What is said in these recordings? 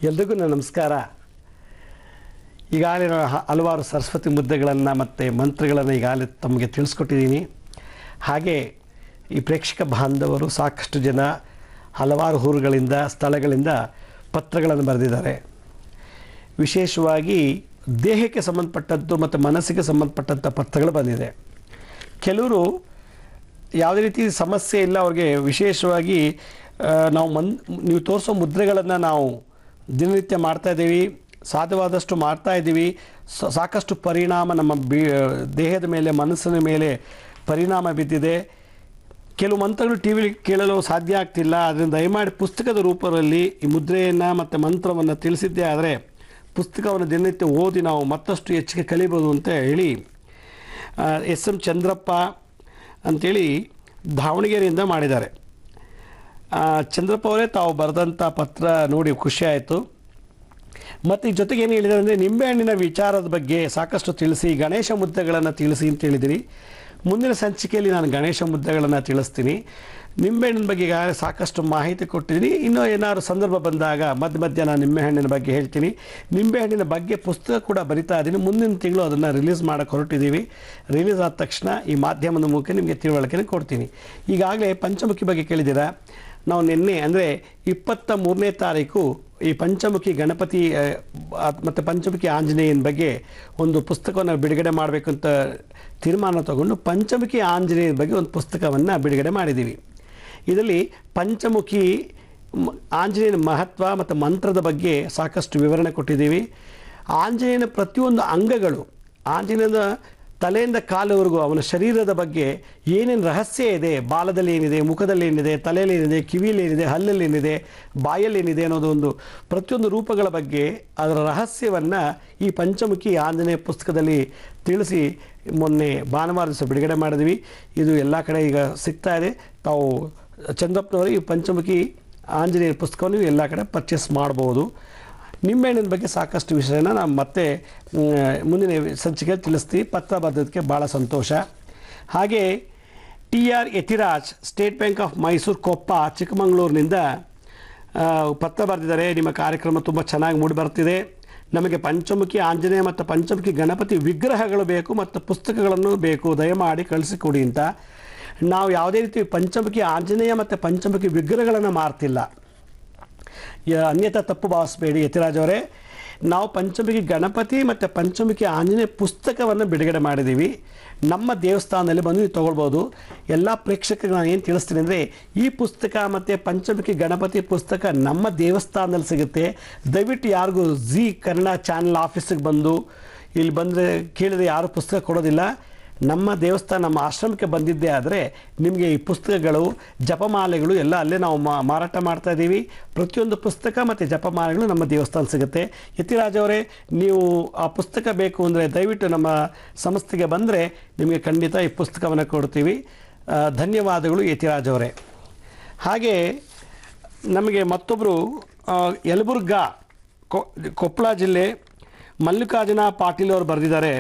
ಎಲ್ರಿಗೂ ನನ್ನ ನಮಸ್ಕಾರ ಈಗಾಗಲೇ ನಾನು ಹ- ಹಲವಾರು ಸರಸ್ವತಿ ಮುದ್ದೆಗಳನ್ನು ಮತ್ತು ಮಂತ್ರಗಳನ್ನು ಈಗಾಗಲೇ ತಮಗೆ ತಿಳಿಸ್ಕೊಟ್ಟಿದ್ದೀನಿ ಹಾಗೆ ಈ ಪ್ರೇಕ್ಷಕ ಬಾಂಧವರು ಸಾಕಷ್ಟು ಜನ ಹಲವಾರು ಊರುಗಳಿಂದ ಸ್ಥಳಗಳಿಂದ ಪತ್ರಗಳನ್ನು ಬರೆದಿದ್ದಾರೆ ವಿಶೇಷವಾಗಿ ದೇಹಕ್ಕೆ ಸಂಬಂಧಪಟ್ಟದ್ದು ಮತ್ತು ಮನಸ್ಸಿಗೆ ಸಂಬಂಧಪಟ್ಟಂಥ ಪತ್ರಗಳು ಬಂದಿದೆ ಕೆಲವರು ಯಾವುದೇ ರೀತಿ ಸಮಸ್ಯೆ ಇಲ್ಲ ಅವ್ರಿಗೆ ವಿಶೇಷವಾಗಿ ಆ, ನಾವು ಮನ್ ನೀವು ತೋರಿಸೋ ಮುದ್ರೆಗಳನ್ನು ನಾವು ದಿನನಿತ್ಯ ಮಾಡ್ತಾ ಇದ್ದೀವಿ ಸಾಧ್ಯವಾದಷ್ಟು ಮಾಡ್ತಾ ಇದ್ದೀವಿ ಸ- ಸಾಕಷ್ಟು ಪರಿಣಾಮ ನಮ್ಮ ಬಿ ದೇಹದ ಮೇಲೆ ಮನಸ್ಸಿನ ಮೇಲೆ ಪರಿಣಾಮ ಬಿದ್ದಿದೆ ಕೆಲವು ಮಂತ್ರಗಳು ಟಿ ವಿಲಿ ಕೇಳಲು ಸಾಧ್ಯ ಆಗ್ತಿಲ್ಲ ಅದರಿಂದ ದಯಮಾಡಿ ಪುಸ್ತಕದ ರೂಪದಲ್ಲಿ ಈ ಮುದ್ರೆಯನ್ನು ಮತ್ತು ಮಂತ್ರವನ್ನು ತಿಳಿಸಿದ್ದೇ ಆದರೆ ಪುಸ್ತಕವನ್ನು ದಿನನಿತ್ಯ ಓದಿ ನಾವು ಮತ್ತಷ್ಟು ಹೆಚ್ಚಿಗೆ ಕಲಿಬೋದು ಅಂತ ಹೇಳಿ ಎಸ್ ಎಂ ಚಂದ್ರಪ್ಪ ಅಂಥೇಳಿ ದಾವಣಗೆರೆಯಿಂದ ಮಾಡಿದ್ದಾರೆ ಆ, ಚಂದ್ರಪ್ಪ ಅವರೇ ತಾವು ಬರೆದಂಥ ಪತ್ರ ನೋಡಿ ಖುಷಿ ಆಯಿತು ಮತ್ತು ಈ ಜೊತೆಗೆ ಏನು ಹೇಳಿದ್ದಾರೆ ಅಂದರೆ ನಿಂಬೆಹಣ್ಣಿನ ವಿಚಾರದ ಬಗ್ಗೆ ಸಾಕಷ್ಟು ತಿಳಿಸಿ ಗಣೇಶ ಮುದ್ದೆಗಳನ್ನು ತಿಳಿಸಿ ಅಂತ ಹೇಳಿದಿರಿ ಮುಂದಿನ ಸಂಚಿಕೆಯಲ್ಲಿ ನಾನು ಗಣೇಶ ಮುದ್ದೆಗಳನ್ನು ತಿಳಿಸ್ತೀನಿ ನಿಂಬೆಹಣ್ಣಿನ ಬಗ್ಗೆ ಈಗಾಗಲೇ ಸಾಕಷ್ಟು ಮಾಹಿತಿ ಕೊಟ್ಟಿದ್ದೀನಿ ಇನ್ನೂ ಏನಾದ್ರು ಸಂದರ್ಭ ಬಂದಾಗ ಮಧ್ಯ ಮಧ್ಯ ನಾನು ನಿಂಬೆಹಣ್ಣಿನ ಬಗ್ಗೆ ಹೇಳ್ತೀನಿ ನಿಂಬೆಹಣ್ಣಿನ ಬಗ್ಗೆ ಪುಸ್ತಕ ಕೂಡ ಬರಿತಾ ಇದ್ದೀನಿ ಮುಂದಿನ ತಿಂಗಳು ಅದನ್ನು ರಿಲೀಸ್ ಮಾಡೋಕ್ಕೆ ಹೊರಟಿದ್ದೀವಿ ರಿಲೀಸ್ ಆದ ತಕ್ಷಣ ಈ ಮಾಧ್ಯಮದ ಮೂಲಕ ನಿಮಗೆ ತಿಳುವಳಿಕೆನ ಕೊಡ್ತೀನಿ ಈಗಾಗಲೇ ಪಂಚಮುಖಿ ಬಗ್ಗೆ ಕೇಳಿದ್ದೀರಾ ನಾವು ನಿನ್ನೆ ಅಂದರೆ ಇಪ್ಪತ್ತ ಮೂರನೇ ತಾರೀಕು ಈ ಪಂಚಮುಖಿ ಗಣಪತಿ ಆ, ಆ- ಮತ್ತು ಪಂಚಮುಖಿ ಆಂಜನೇಯನ ಬಗ್ಗೆ ಒಂದು ಪುಸ್ತಕವನ್ನು ಬಿಡುಗಡೆ ಮಾಡಬೇಕು ಅಂತ ತೀರ್ಮಾನ ತಗೊಂಡು ಪಂಚಮುಖಿ ಆಂಜನೇಯನ ಬಗ್ಗೆ ಒಂದು ಪುಸ್ತಕವನ್ನು ಬಿಡುಗಡೆ ಮಾಡಿದ್ದೀವಿ ಇದರಲ್ಲಿ ಪಂಚಮುಖಿ ಮ- ಆಂಜನೇಯನ ಮಹತ್ವ ಮತ್ತು ಮಂತ್ರದ ಬಗ್ಗೆ ಸಾಕಷ್ಟು ವಿವರಣೆ ಕೊಟ್ಟಿದ್ದೀವಿ ಆಂಜನೇಯನ ಪ್ರತಿಯೊಂದು ಅಂಗಗಳು ಆಂಜನೇಯನ ತಲೆಯಿಂದ ಕಾಲುವರೆಗೂ ಅವನ ಶರೀರದ ಬಗ್ಗೆ ಏನೇನು ರಹಸ್ಯ ಇದೆ ಬಾಲದಲ್ಲಿ ಏನಿದೆ ಮುಖದಲ್ಲಿ ಏನಿದೆ ತಲೆಯಲ್ಲಿ ಏನಿದೆ ಕಿವಿಯಲ್ಲಿ ಏನಿದೆ ಹಲ್ಲಲ್ಲಿ ಏನಿದೆ ಬಾಯಲ್ಲಿ ಏನಿದೆ ಅನ್ನೋದು ಒಂದು ಪ್ರತಿಯೊಂದು ರೂಪಗಳ ಬಗ್ಗೆ ಅದರ ರಹಸ್ಯವನ್ನು ಈ ಪಂಚಮುಖಿ ಆಂಜನೇಯ ಪುಸ್ತಕದಲ್ಲಿ ತಿಳಿಸಿ ಮೊನ್ನೆ ಭಾನುವಾರ ದಿವಸ ಬಿಡುಗಡೆ ಮಾಡಿದ್ವಿ ಇದು ಎಲ್ಲ ಕಡೆ ಈಗ ಸಿಗ್ತಾ ಇದೆ ತಾವು ಚಂದ್ರಪ್ಪನವರು ಈ ಪಂಚಮುಖಿ ಆಂಜನೇಯ ಪುಸ್ತಕವನ್ನು ಎಲ್ಲ ಕಡೆ ಪರ್ಚೇಸ್ ಮಾಡ್ಬೋದು ನಿಂಬೆಹಣ್ಣಿನ ಬಗ್ಗೆ ಸಾಕಷ್ಟು ವಿಷಯನ ನಾನು ಮತ್ತೆ ಮ್, ಮುಂದಿನ ಸಂಚಿಕೆ ತಿಳಿಸ್ತೀವಿ ಪತ್ರ ಬರೆದಕ್ಕೆ ಭಾಳ ಸಂತೋಷ ಹಾಗೆ T R Yatiraj state bank of Mysore Koppa ಚಿಕ್ಕಮಗಳೂರಿನಿಂದ ಆ, ಪತ್ರ ಬರೆದಿದ್ದಾರೆ ನಿಮ್ಮ ಕಾರ್ಯಕ್ರಮ ತುಂಬ ಚೆನ್ನಾಗಿ ಮೂಡಿ ಬರ್ತಿದೆ ನಮಗೆ ಪಂಚಮುಖಿ ಆಂಜನೇಯ ಮತ್ತು ಪಂಚಮುಖಿ ಗಣಪತಿ ವಿಗ್ರಹಗಳು ಬೇಕು ಮತ್ತು ಪುಸ್ತಕಗಳನ್ನು ಬೇಕು ದಯಮಾಡಿ ಕಳಿಸಿಕೊಡಿ ಅಂತ ನಾವು ಯಾವುದೇ ರೀತಿ ಪಂಚಮುಖಿ ಆಂಜನೇಯ ಮತ್ತು ಪಂಚಮುಖಿ ವಿಗ್ರಹಗಳನ್ನು ಮಾರ್ತಿಲ್ಲ ಯ- ಅನ್ಯಥಾ ತಪ್ಪು ಭಾವಿಸಬೇಡಿ ಯತಿರಾಜ್ ಅವರೇ ನಾವು ಪಂಚಮುಖಿ ಗಣಪತಿ ಮತ್ತು ಪಂಚಮುಖಿ ಆಂಜನೇಯ ಪುಸ್ತಕವನ್ನು ಬಿಡುಗಡೆ ಮಾಡಿದ್ದೀವಿ ನಮ್ಮ ದೇವಸ್ಥಾನದಲ್ಲಿ ಬಂದು ನೀವು ತೊಗೊಳ್ಬೋದು ಎಲ್ಲ ಪ್ರೇಕ್ಷಕರಿಗೆ ನಾನು ಏನು ತಿಳಿಸ್ತೀನಿ ಅಂದರೆ ಈ ಪುಸ್ತಕ ಮತ್ತು ಪಂಚಮುಖಿ ಗಣಪತಿ ಪುಸ್ತಕ ನಮ್ಮ ದೇವಸ್ಥಾನದಲ್ಲಿ ಸಿಗುತ್ತೆ ದಯವಿಟ್ಟು ಯಾರಿಗೂ ಜಿ ಕನ್ನಡ ಚಾನಲ್ ಆಫೀಸಿಗೆ ಬಂದು ಇಲ್ಲಿ ಬಂದರೆ ಕೇಳಿದ್ರೆ ಯಾರು ಪುಸ್ತಕ ಕೊಡೋದಿಲ್ಲ ನಮ್ಮ ದೇವಸ್ಥಾನ ನಮ್ಮ ಆಶ್ರಮಕ್ಕೆ ಬಂದಿದ್ದೇ ಆದರೆ ನಿಮಗೆ ಈ ಪುಸ್ತಕಗಳು ಜಪಮಾಲೆಗಳು ಎಲ್ಲ ಅಲ್ಲೇ ನಾವು ಮಾ- ಮಾರಾಟ ಮಾಡ್ತಾ ಇದ್ದೀವಿ ಪ್ರತಿಯೊಂದು ಪುಸ್ತಕ ಮತ್ತು ಜಪಮಾಲೆಗಳು ನಮ್ಮ ದೇವಸ್ಥಾನ ಸಿಗುತ್ತೆ ಯತಿರಾಜ್ ಅವರೇ ನೀವು ಆ ಪುಸ್ತಕ ಬೇಕು ಅಂದರೆ ದಯವಿಟ್ಟು ನಮ್ಮ ಸಂಸ್ಥೆಗೆ ಬಂದರೆ ನಿಮಗೆ ಖಂಡಿತ ಈ ಪುಸ್ತಕವನ್ನು ಕೊಡ್ತೀವಿ ಆ, ಧನ್ಯವಾದಗಳು ಯತಿರಾಜ್ ಅವರೇ ಹಾಗೆ ನಮಗೆ ಮತ್ತೊಬ್ಬರು ಯಲಬುರ್ಗಾ ಕೊ- ಕೊಪ್ಪಳ ಜಿಲ್ಲೆ ಮಲ್ಲಿಕಾರ್ಜುನ ಪಾಟೀಲ್ ಅವರು ಬರೆದಿದ್ದಾರೆ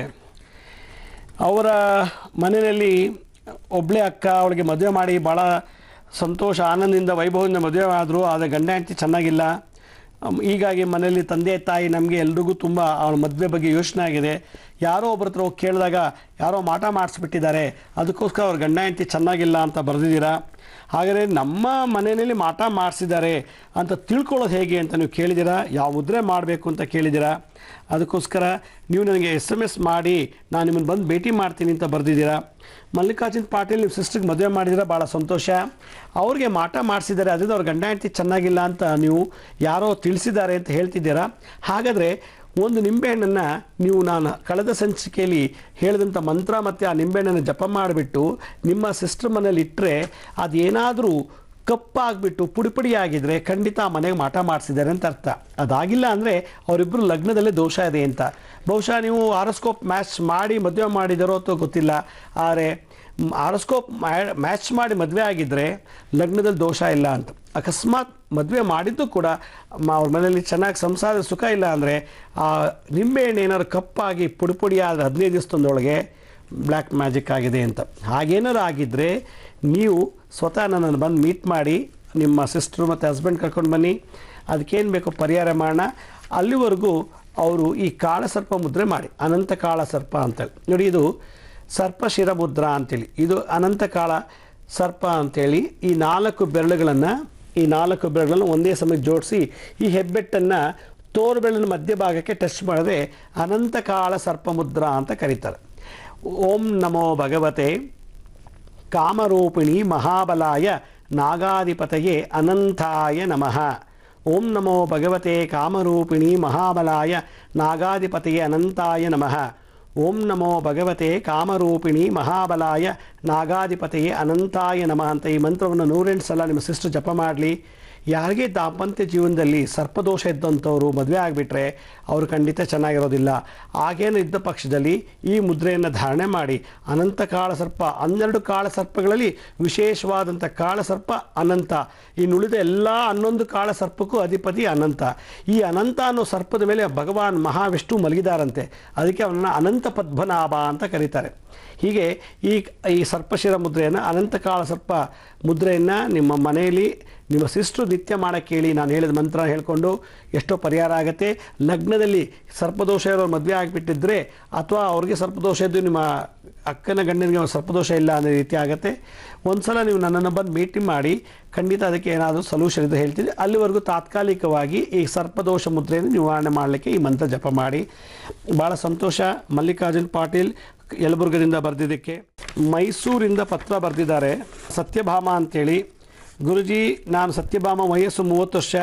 ಅವರ ಮನೆಯಲ್ಲಿ ಒಬ್ಬಳೇ ಅಕ್ಕ ಅವಳಿಗೆ ಮದುವೆ ಮಾಡಿ ಭಾಳ ಸಂತೋಷ ಆನಂದದಿಂದ ವೈಭವದಿಂದ ಮದುವೆ ಆದರು ಆದರೆ ಗಂಡ ಹೆಂಡತಿ ಚೆನ್ನಾಗಿಲ್ಲ ಅಮ್, ಹೀಗಾಗಿ ಮನೆಯಲ್ಲಿ ತಂದೆ ತಾಯಿ ನಮಗೆ ಎಲ್ರಿಗೂ ತುಂಬ ಅವಳ ಮದುವೆ ಬಗ್ಗೆ ಯೋಚನೆ ಆಗಿದೆ ಯಾರೋ ಒಬ್ಬರ ಹತ್ರ ಹೋಗಿ ಕೇಳಿದಾಗ ಯಾರೋ ಮಾಟ ಮಾಡಿಸ್ಬಿಟ್ಟಿದ್ದಾರೆ ಅದಕ್ಕೋಸ್ಕರ ಅವ್ರ ಗಂಡ ಹೆಂಡತಿ ಚೆನ್ನಾಗಿಲ್ಲ ಅಂತ ಬರೆದಿದ್ದೀರಾ ಹಾಗಾದರೆ ನಮ್ಮ ಮನೆಯಲ್ಲಿ ಮಾಟ ಮಾಡಿಸಿದ್ದಾರೆ ಅಂತ ತಿಳ್ಕೊಳ್ಳೋದು ಹೇಗೆ ಅಂತ ನೀವು ಕೇಳಿದ್ದೀರಾ ಯಾವ ಮುದ್ರೆ ಮಾಡಬೇಕು ಅಂತ ಕೇಳಿದ್ದೀರಾ ಅದಕ್ಕೋಸ್ಕರ ನೀವು ನನಗೆ ಎಸ್ ಎಮ್ ಎಸ್ ಮಾಡಿ ನಾನು ನಿಮ್ಮನ್ನು ಬಂದು ಭೇಟಿ ಮಾಡ್ತೀನಿ ಅಂತ ಬರೆದಿದ್ದೀರಾ ಮಲ್ಲಿಕಾರ್ಜುನ್ ಪಾಟೀಲ್ ನಿಮ್ಮ ಸಿಸ್ಟ್ರಿಗೆ ಮದುವೆ ಮಾಡಿದ್ದೀರಾ ಭಾಳ ಸಂತೋಷ ಅವ್ರಿಗೆ ಮಾಟ ಮಾಡಿಸಿದ್ದಾರೆ ಅದರಿಂದ ಅವ್ರ ಗಂಡ ಹೆಂಡತಿ ಚೆನ್ನಾಗಿಲ್ಲ ಅಂತ ನೀವು ಯಾರೋ ತಿಳಿಸಿದ್ದಾರೆ ಅಂತ ಹೇಳ್ತಿದ್ದೀರಾ ಹಾಗಾದರೆ ಒಂದು ನಿಂಬೆಹಣ್ಣನ್ನು ನೀವು ನಾನು ಕಳೆದ ಸಂಚಿಕೆಯಲ್ಲಿ ಹೇಳಿದಂಥ ಮಂತ್ರ ಮತ್ತು ಆ ನಿಂಬೆಹಣ್ಣನ್ನು ಜಪ ಮಾಡಿಬಿಟ್ಟು ನಿಮ್ಮ ಸಿಸ್ಟರ್ ಮನೇಲಿ ಇಟ್ಟರೆ ಅದೇನಾದರೂ ಕಪ್ಪಾಗ್ಬಿಟ್ಟು ಪುಡಿ ಪುಡಿ ಆಗಿದ್ರೆ ಖಂಡಿತ ಆ ಮನೆಗೆ ಮಾಟ ಮಾಡಿಸಿದ್ದಾರೆ ಅಂತ ಅರ್ಥ ಅದಾಗಿಲ್ಲ ಅಂದರೆ ಅವರಿಬ್ಬರು ಲಗ್ನದಲ್ಲೇ ದೋಷ ಇದೆ ಅಂತ ಬಹುಶಃ ನೀವು ಆರೋಸ್ಕೋಪ್ ಮ್ಯಾಚ್ ಮಾಡಿ ಮದುವೆ ಮಾಡಿದಾರೋ ಅಥವಾ ಗೊತ್ತಿಲ್ಲ ಆದರೆ ಆರೋಸ್ಕೋಪ್ ಮ್ಯಾಚ್ ಮಾಡಿ ಮದುವೆ ಆಗಿದ್ದರೆ ಲಗ್ನದಲ್ಲಿ ದೋಷ ಇಲ್ಲ ಅಂತ ಅಕಸ್ಮಾತ್ ಮದುವೆ ಮಾಡಿದ್ದು ಕೂಡ ಮ- ಅವ್ರ ಮನೆಯಲ್ಲಿ ಚೆನ್ನಾಗಿ ಸಂಸಾರದ ಸುಖ ಇಲ್ಲ ಅಂದರೆ ಆ ನಿಂಬೆಹಣ್ಣು ಏನಾದ್ರು ಕಪ್ಪಾಗಿ ಪುಡಿ ಪುಡಿ ಆದ ಹದಿನೈದು ದಿವಸದೊಳಗೆ ಬ್ಲ್ಯಾಕ್ ಮ್ಯಾಜಿಕ್ ಆಗಿದೆ ಅಂತ ಹಾಗೇನಾರು ಆಗಿದ್ದರೆ ನೀವು ಸ್ವತಃ ನನ್ನನ್ನು ಬಂದು ಮೀಟ್ ಮಾಡಿ ನಿಮ್ಮ ಸಿಸ್ಟ್ರು ಮತ್ತು ಹಸ್ಬೆಂಡ್ ಕರ್ಕೊಂಡು ಬನ್ನಿ ಅದಕ್ಕೇನು ಬೇಕೋ ಪರಿಹಾರ ಮಾಡೋಣ ಅಲ್ಲಿವರೆಗೂ ಅವರು ಈ ಕಾಳಸರ್ಪ ಮುದ್ರೆ ಮಾಡಿ ಅನಂತ ಕಾಳ ಸರ್ಪ ಅಂತೇಳಿ ನೋಡಿ ಇದು ಸರ್ಪ ಶಿರಮುದ್ರಾ ಅಂತೇಳಿ ಇದು ಅನಂತ ಕಾಳ ಸರ್ಪ ಅಂತೇಳಿ ಈ ನಾಲ್ಕು ಬೆರಳುಗಳನ್ನು ಈ ನಾಲ್ಕು ಬೆರಳುಗಳನ್ನು ಒಂದೇ ಸಮಯ ಜೋಡಿಸಿ ಈ ಹೆಬ್ಬೆಟ್ಟನ್ನು ತೋರು ಬೆರಳಿನ ಮಧ್ಯಭಾಗಕ್ಕೆ ಟಚ್ ಮಾಡಿದ್ರೆ ಅನಂತ ಕಾಳ ಸರ್ಪ ಮುದ್ರಾ ಅಂತ ಕರೀತಾರೆ ಓಂ ನಮೋ ಭಗವತೆ ಕಾಮರೂಪಿಣಿ ಮಹಾಬಲಾಯ ನಾಗಾಧಿಪತಯೇ ಅನಂತಾಯ ನಮಃ ಓಂ ನಮೋ ಭಗವತೆ ಕಾಮರೂಪಿಣಿ ಮಹಾಬಲಾಯ ನಾಗಾಧಿಪತಯೇ ಅನಂತಾಯ ನಮಃ ಓಂ ನಮೋ ಭಗವತೆ ಕಾಮರೂಪಿಣಿ ಮಹಾಬಲಾಯ ನಾಗಾಧಿಪತಿಯೇ ಅನಂತಾಯ ನಮಃ ಅಂತ ಈ ಮಂತ್ರವನ್ನು ನೂರೆಂಟು ಸಲ ನಿಮ್ಮ ಸಿಸ್ಟರ್ ಜಪ ಮಾಡಲಿ ಯಾರಿಗೆ ದಾಂಪತ್ಯ ಜೀವನದಲ್ಲಿ ಸರ್ಪದೋಷ ಇದ್ದಂಥವ್ರು ಮದುವೆ ಆಗಿಬಿಟ್ರೆ ಅವರು ಖಂಡಿತ ಚೆನ್ನಾಗಿರೋದಿಲ್ಲ ಆಗೇನು ಇದ್ದ ಪಕ್ಷದಲ್ಲಿ ಈ ಮುದ್ರೆಯನ್ನು ಧಾರಣೆ ಮಾಡಿ ಅನಂತ ಕಾಳ ಸರ್ಪ ಹನ್ನೆರಡು ಕಾಳ ಸರ್ಪಗಳಲ್ಲಿ ವಿಶೇಷವಾದಂಥ ಕಾಳ ಸರ್ಪ ಅನಂತ ಇನ್ನುಳಿದ ಎಲ್ಲ ಹನ್ನೊಂದು ಕಾಳ ಸರ್ಪಕ್ಕೂ ಅಧಿಪತಿ ಅನಂತ ಈ ಅನಂತ ಅನ್ನೋ ಸರ್ಪದ ಮೇಲೆ ಭಗವಾನ್ ಮಹಾವಿಷ್ಣು ಮಲಗಿದಾರಂತೆ ಅದಕ್ಕೆ ಅವನನ್ನು ಅನಂತ ಪದ್ಮನಾಭ ಅಂತ ಕರೀತಾರೆ ಹೀಗೆ ಈ ಈ ಸರ್ಪಶಿರ ಮುದ್ರೆಯನ್ನು ಅನಂತಕಾಲ ಸರ್ಪ ಮುದ್ರೆಯನ್ನು ನಿಮ್ಮ ಮನೆಯಲ್ಲಿ ನಿಮ್ಮ ಸಿಸ್ಟ್ರು ನಿತ್ಯ ಮಾಡೋಕ್ಕೆ ಹೇಳಿ ನಾನು ಹೇಳಿದ ಮಂತ್ರ ಹೇಳ್ಕೊಂಡು ಎಷ್ಟೋ ಪರಿಹಾರ ಆಗುತ್ತೆ ಲಗ್ನದಲ್ಲಿ ಸರ್ಪದೋಷ ಇರೋರು ಮದುವೆ ಆಗಿಬಿಟ್ಟಿದ್ರೆ ಅಥವಾ ಅವ್ರಿಗೆ ಸರ್ಪದೋಷ ಇದ್ದು ನಿಮ್ಮ ಅಕ್ಕನ ಗಂಡನಿಗೆ ಸರ್ಪದೋಷ ಇಲ್ಲ ಅನ್ನೋ ರೀತಿ ಆಗುತ್ತೆ ಒಂದ್ಸಲ ನೀವು ನನ್ನನ್ನು ಬಂದು ಭೇಟಿ ಮಾಡಿ ಖಂಡಿತ ಅದಕ್ಕೆ ಏನಾದರೂ ಸೊಲ್ಯೂಷನ್ ಇದೆ ಹೇಳ್ತೀನಿ ಅಲ್ಲಿವರೆಗೂ ತಾತ್ಕಾಲಿಕವಾಗಿ ಈ ಸರ್ಪದೋಷ ಮುದ್ರೆಯನ್ನು ನಿವಾರಣೆ ಮಾಡಲಿಕ್ಕೆ ಈ ಮಂತ್ರ ಜಪ ಮಾಡಿ ಭಾಳ ಸಂತೋಷ ಮಲ್ಲಿಕಾರ್ಜುನ್ ಪಾಟೀಲ್ ಯಲಬುರ್ಗದಿಂದ ಬರೆದಿದ್ದಕ್ಕೆ ಮೈಸೂರಿಂದ ಪತ್ರ ಬರೆದಿದ್ದಾರೆ ಸತ್ಯಭಾಮ ಅಂತೇಳಿ ಗುರುಜಿ ನಾನು ಸತ್ಯಭಾಮ ವಯಸ್ಸು ಮೂವತ್ತು ವರ್ಷ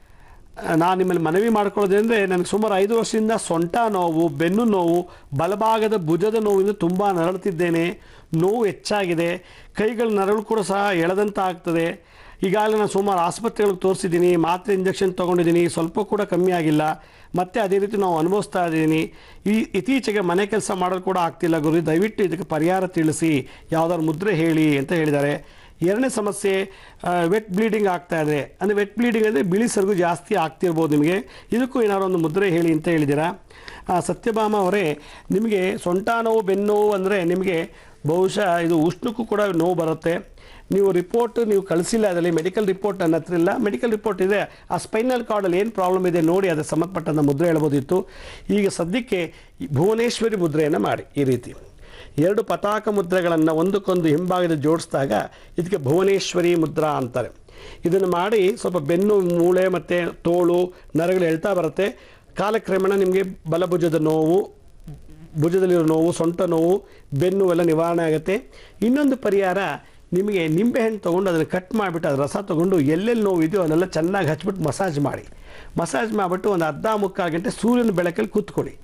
ನಾನು ನಿಮ್ಮಲ್ಲಿ ಮನವಿ ಮಾಡ್ಕೊಳ್ಳೋದೇನೆಂದರೆ ನನಗೆ ಸುಮಾರು ಐದು ವರ್ಷದಿಂದ ಸೊಂಟ ನೋವು ಬೆನ್ನು ನೋವು ಬಲಭಾಗದ ಭುಜದ ನೋವಿಂದ ತುಂಬ ನರಳುತ್ತಿದ್ದೇನೆ ನೋವು ಹೆಚ್ಚಾಗಿದೆ ಕೈಗಳ ನರಳು ಕೂಡ ಸಹ ಎಳೆದಂತ ಆಗ್ತದೆ ಈಗಾಗಲೇ ನಾನು ಸುಮಾರು ಆಸ್ಪತ್ರೆಗಳಿಗೆ ತೋರಿಸಿದ್ದೀನಿ ಮಾತ್ರೆ ಇಂಜೆಕ್ಷನ್ ತೊಗೊಂಡಿದ್ದೀನಿ ಸ್ವಲ್ಪ ಕೂಡ ಕಮ್ಮಿ ಆಗಿಲ್ಲ ಮತ್ತೆ ಅದೇ ರೀತಿ ನಾವು ಅನುಭವಿಸ್ತಾ ಇದ್ದೀನಿ ಈ ಇತ್ತೀಚೆಗೆ ಮನೆ ಕೆಲಸ ಮಾಡೋದು ಕೂಡ ಆಗ್ತಿಲ್ಲ ಗುರು ದಯವಿಟ್ಟು ಇದಕ್ಕೆ ಪರಿಹಾರ ತಿಳಿಸಿ ಯಾವ್ದಾದ್ರು ಮುದ್ರೆ ಹೇಳಿ ಅಂತ ಹೇಳಿದ್ದಾರೆ ಎರಡನೇ ಸಮಸ್ಯೆ ವೆಟ್ ಬ್ಲೀಡಿಂಗ್ ಆಗ್ತಾ ಇದೆ ಅಂದರೆ ವೆಟ್ ಬ್ಲೀಡಿಂಗ್ ಅಂದರೆ ಬಿಳಿ ಸರಗು ಜಾಸ್ತಿ ಆಗ್ತಿರ್ಬೋದು ನಿಮಗೆ ಇದಕ್ಕೂ ಏನಾದ್ರು ಒಂದು ಮುದ್ರೆ ಹೇಳಿ ಅಂತ ಹೇಳಿದ್ದೀರಾ ಆ, ಸತ್ಯಭಾಮ ಅವರೇ ನಿಮಗೆ ಸೊಂಟ ನೋವು ಬೆನ್ನು ನೋವು ಅಂದರೆ ನಿಮಗೆ ಬಹುಶಃ ಇದು ಉಷ್ಣಕ್ಕೂ ಕೂಡ ನೋವು ಬರುತ್ತೆ ನೀವು ರಿಪೋರ್ಟ್ ನೀವು ಕಳಿಸಿಲ್ಲ ಅದರಲ್ಲಿ ಮೆಡಿಕಲ್ ರಿಪೋರ್ಟ್ ನನ್ನ ಹತ್ರ ಇಲ್ಲ ಮೆಡಿಕಲ್ ರಿಪೋರ್ಟ್ ಇದೆ ಆ ಸ್ಪೈನಲ್ ಕಾರ್ಡಲ್ಲಿ ಏನು ಪ್ರಾಬ್ಲಮ್ ಇದೆ ನೋಡಿ ಅದಕ್ಕೆ ಸಂಬಂಧಪಟ್ಟಂಥ ಮುದ್ರೆ ಹೇಳ್ಬೋದಿತ್ತು ಈಗ ಸದ್ಯಕ್ಕೆ ಈ ಭುವನೇಶ್ವರಿ ಮುದ್ರೆಯನ್ನು ಮಾಡಿ ಈ ರೀತಿ ಎರಡು ಪತಾಕ ಮುದ್ರೆಗಳನ್ನು ಒಂದಕ್ಕೊಂದು ಹಿಂಭಾಗದ ಜೋಡಿಸಿದಾಗ ಇದಕ್ಕೆ ಭುವನೇಶ್ವರಿ ಮುದ್ರಾ ಅಂತಾರೆ ಇದನ್ನು ಮಾಡಿ ಸ್ವಲ್ಪ ಬೆನ್ನು ಮೂಳೆ ಮತ್ತು ತೋಳು ನರಗಳು ಎಳ್ತಾ ಬರುತ್ತೆ ಕಾಲಕ್ರಮೇಣ ನಿಮಗೆ ಬಲಭುಜದ ನೋವು ಭುಜದಲ್ಲಿರೋ ನೋವು ಸೊಂಟ ನೋವು ಬೆನ್ನು ಎಲ್ಲ ನಿವಾರಣೆ ಆಗುತ್ತೆ ಇನ್ನೊಂದು ಪರಿಹಾರ ನಿಮಗೆ ನಿಂಬೆಹಣ್ಣು ತೊಗೊಂಡು ಅದನ್ನು ಕಟ್ ಮಾಡಿಬಿಟ್ಟು ಅದು ರಸ ತೊಗೊಂಡು ಎಲ್ಲೆಲ್ಲಿ ನೋವು ಇದೆಯೋ ಅದನ್ನೆಲ್ಲ ಚೆನ್ನಾಗಿ ಹಚ್ಬಿಟ್ಟು ಮಸಾಜ್ ಮಾಡಿ ಮಸಾಜ್ ಮಾಡಿಬಿಟ್ಟು ಒಂದು ಅರ್ಧ ಮುಕ್ಕಾಲು ಗಂಟೆ ಸೂರ್ಯನ ಬೆಳಕಲ್ಲಿ ಕೂತ್ಕೊಳ್ಳಿ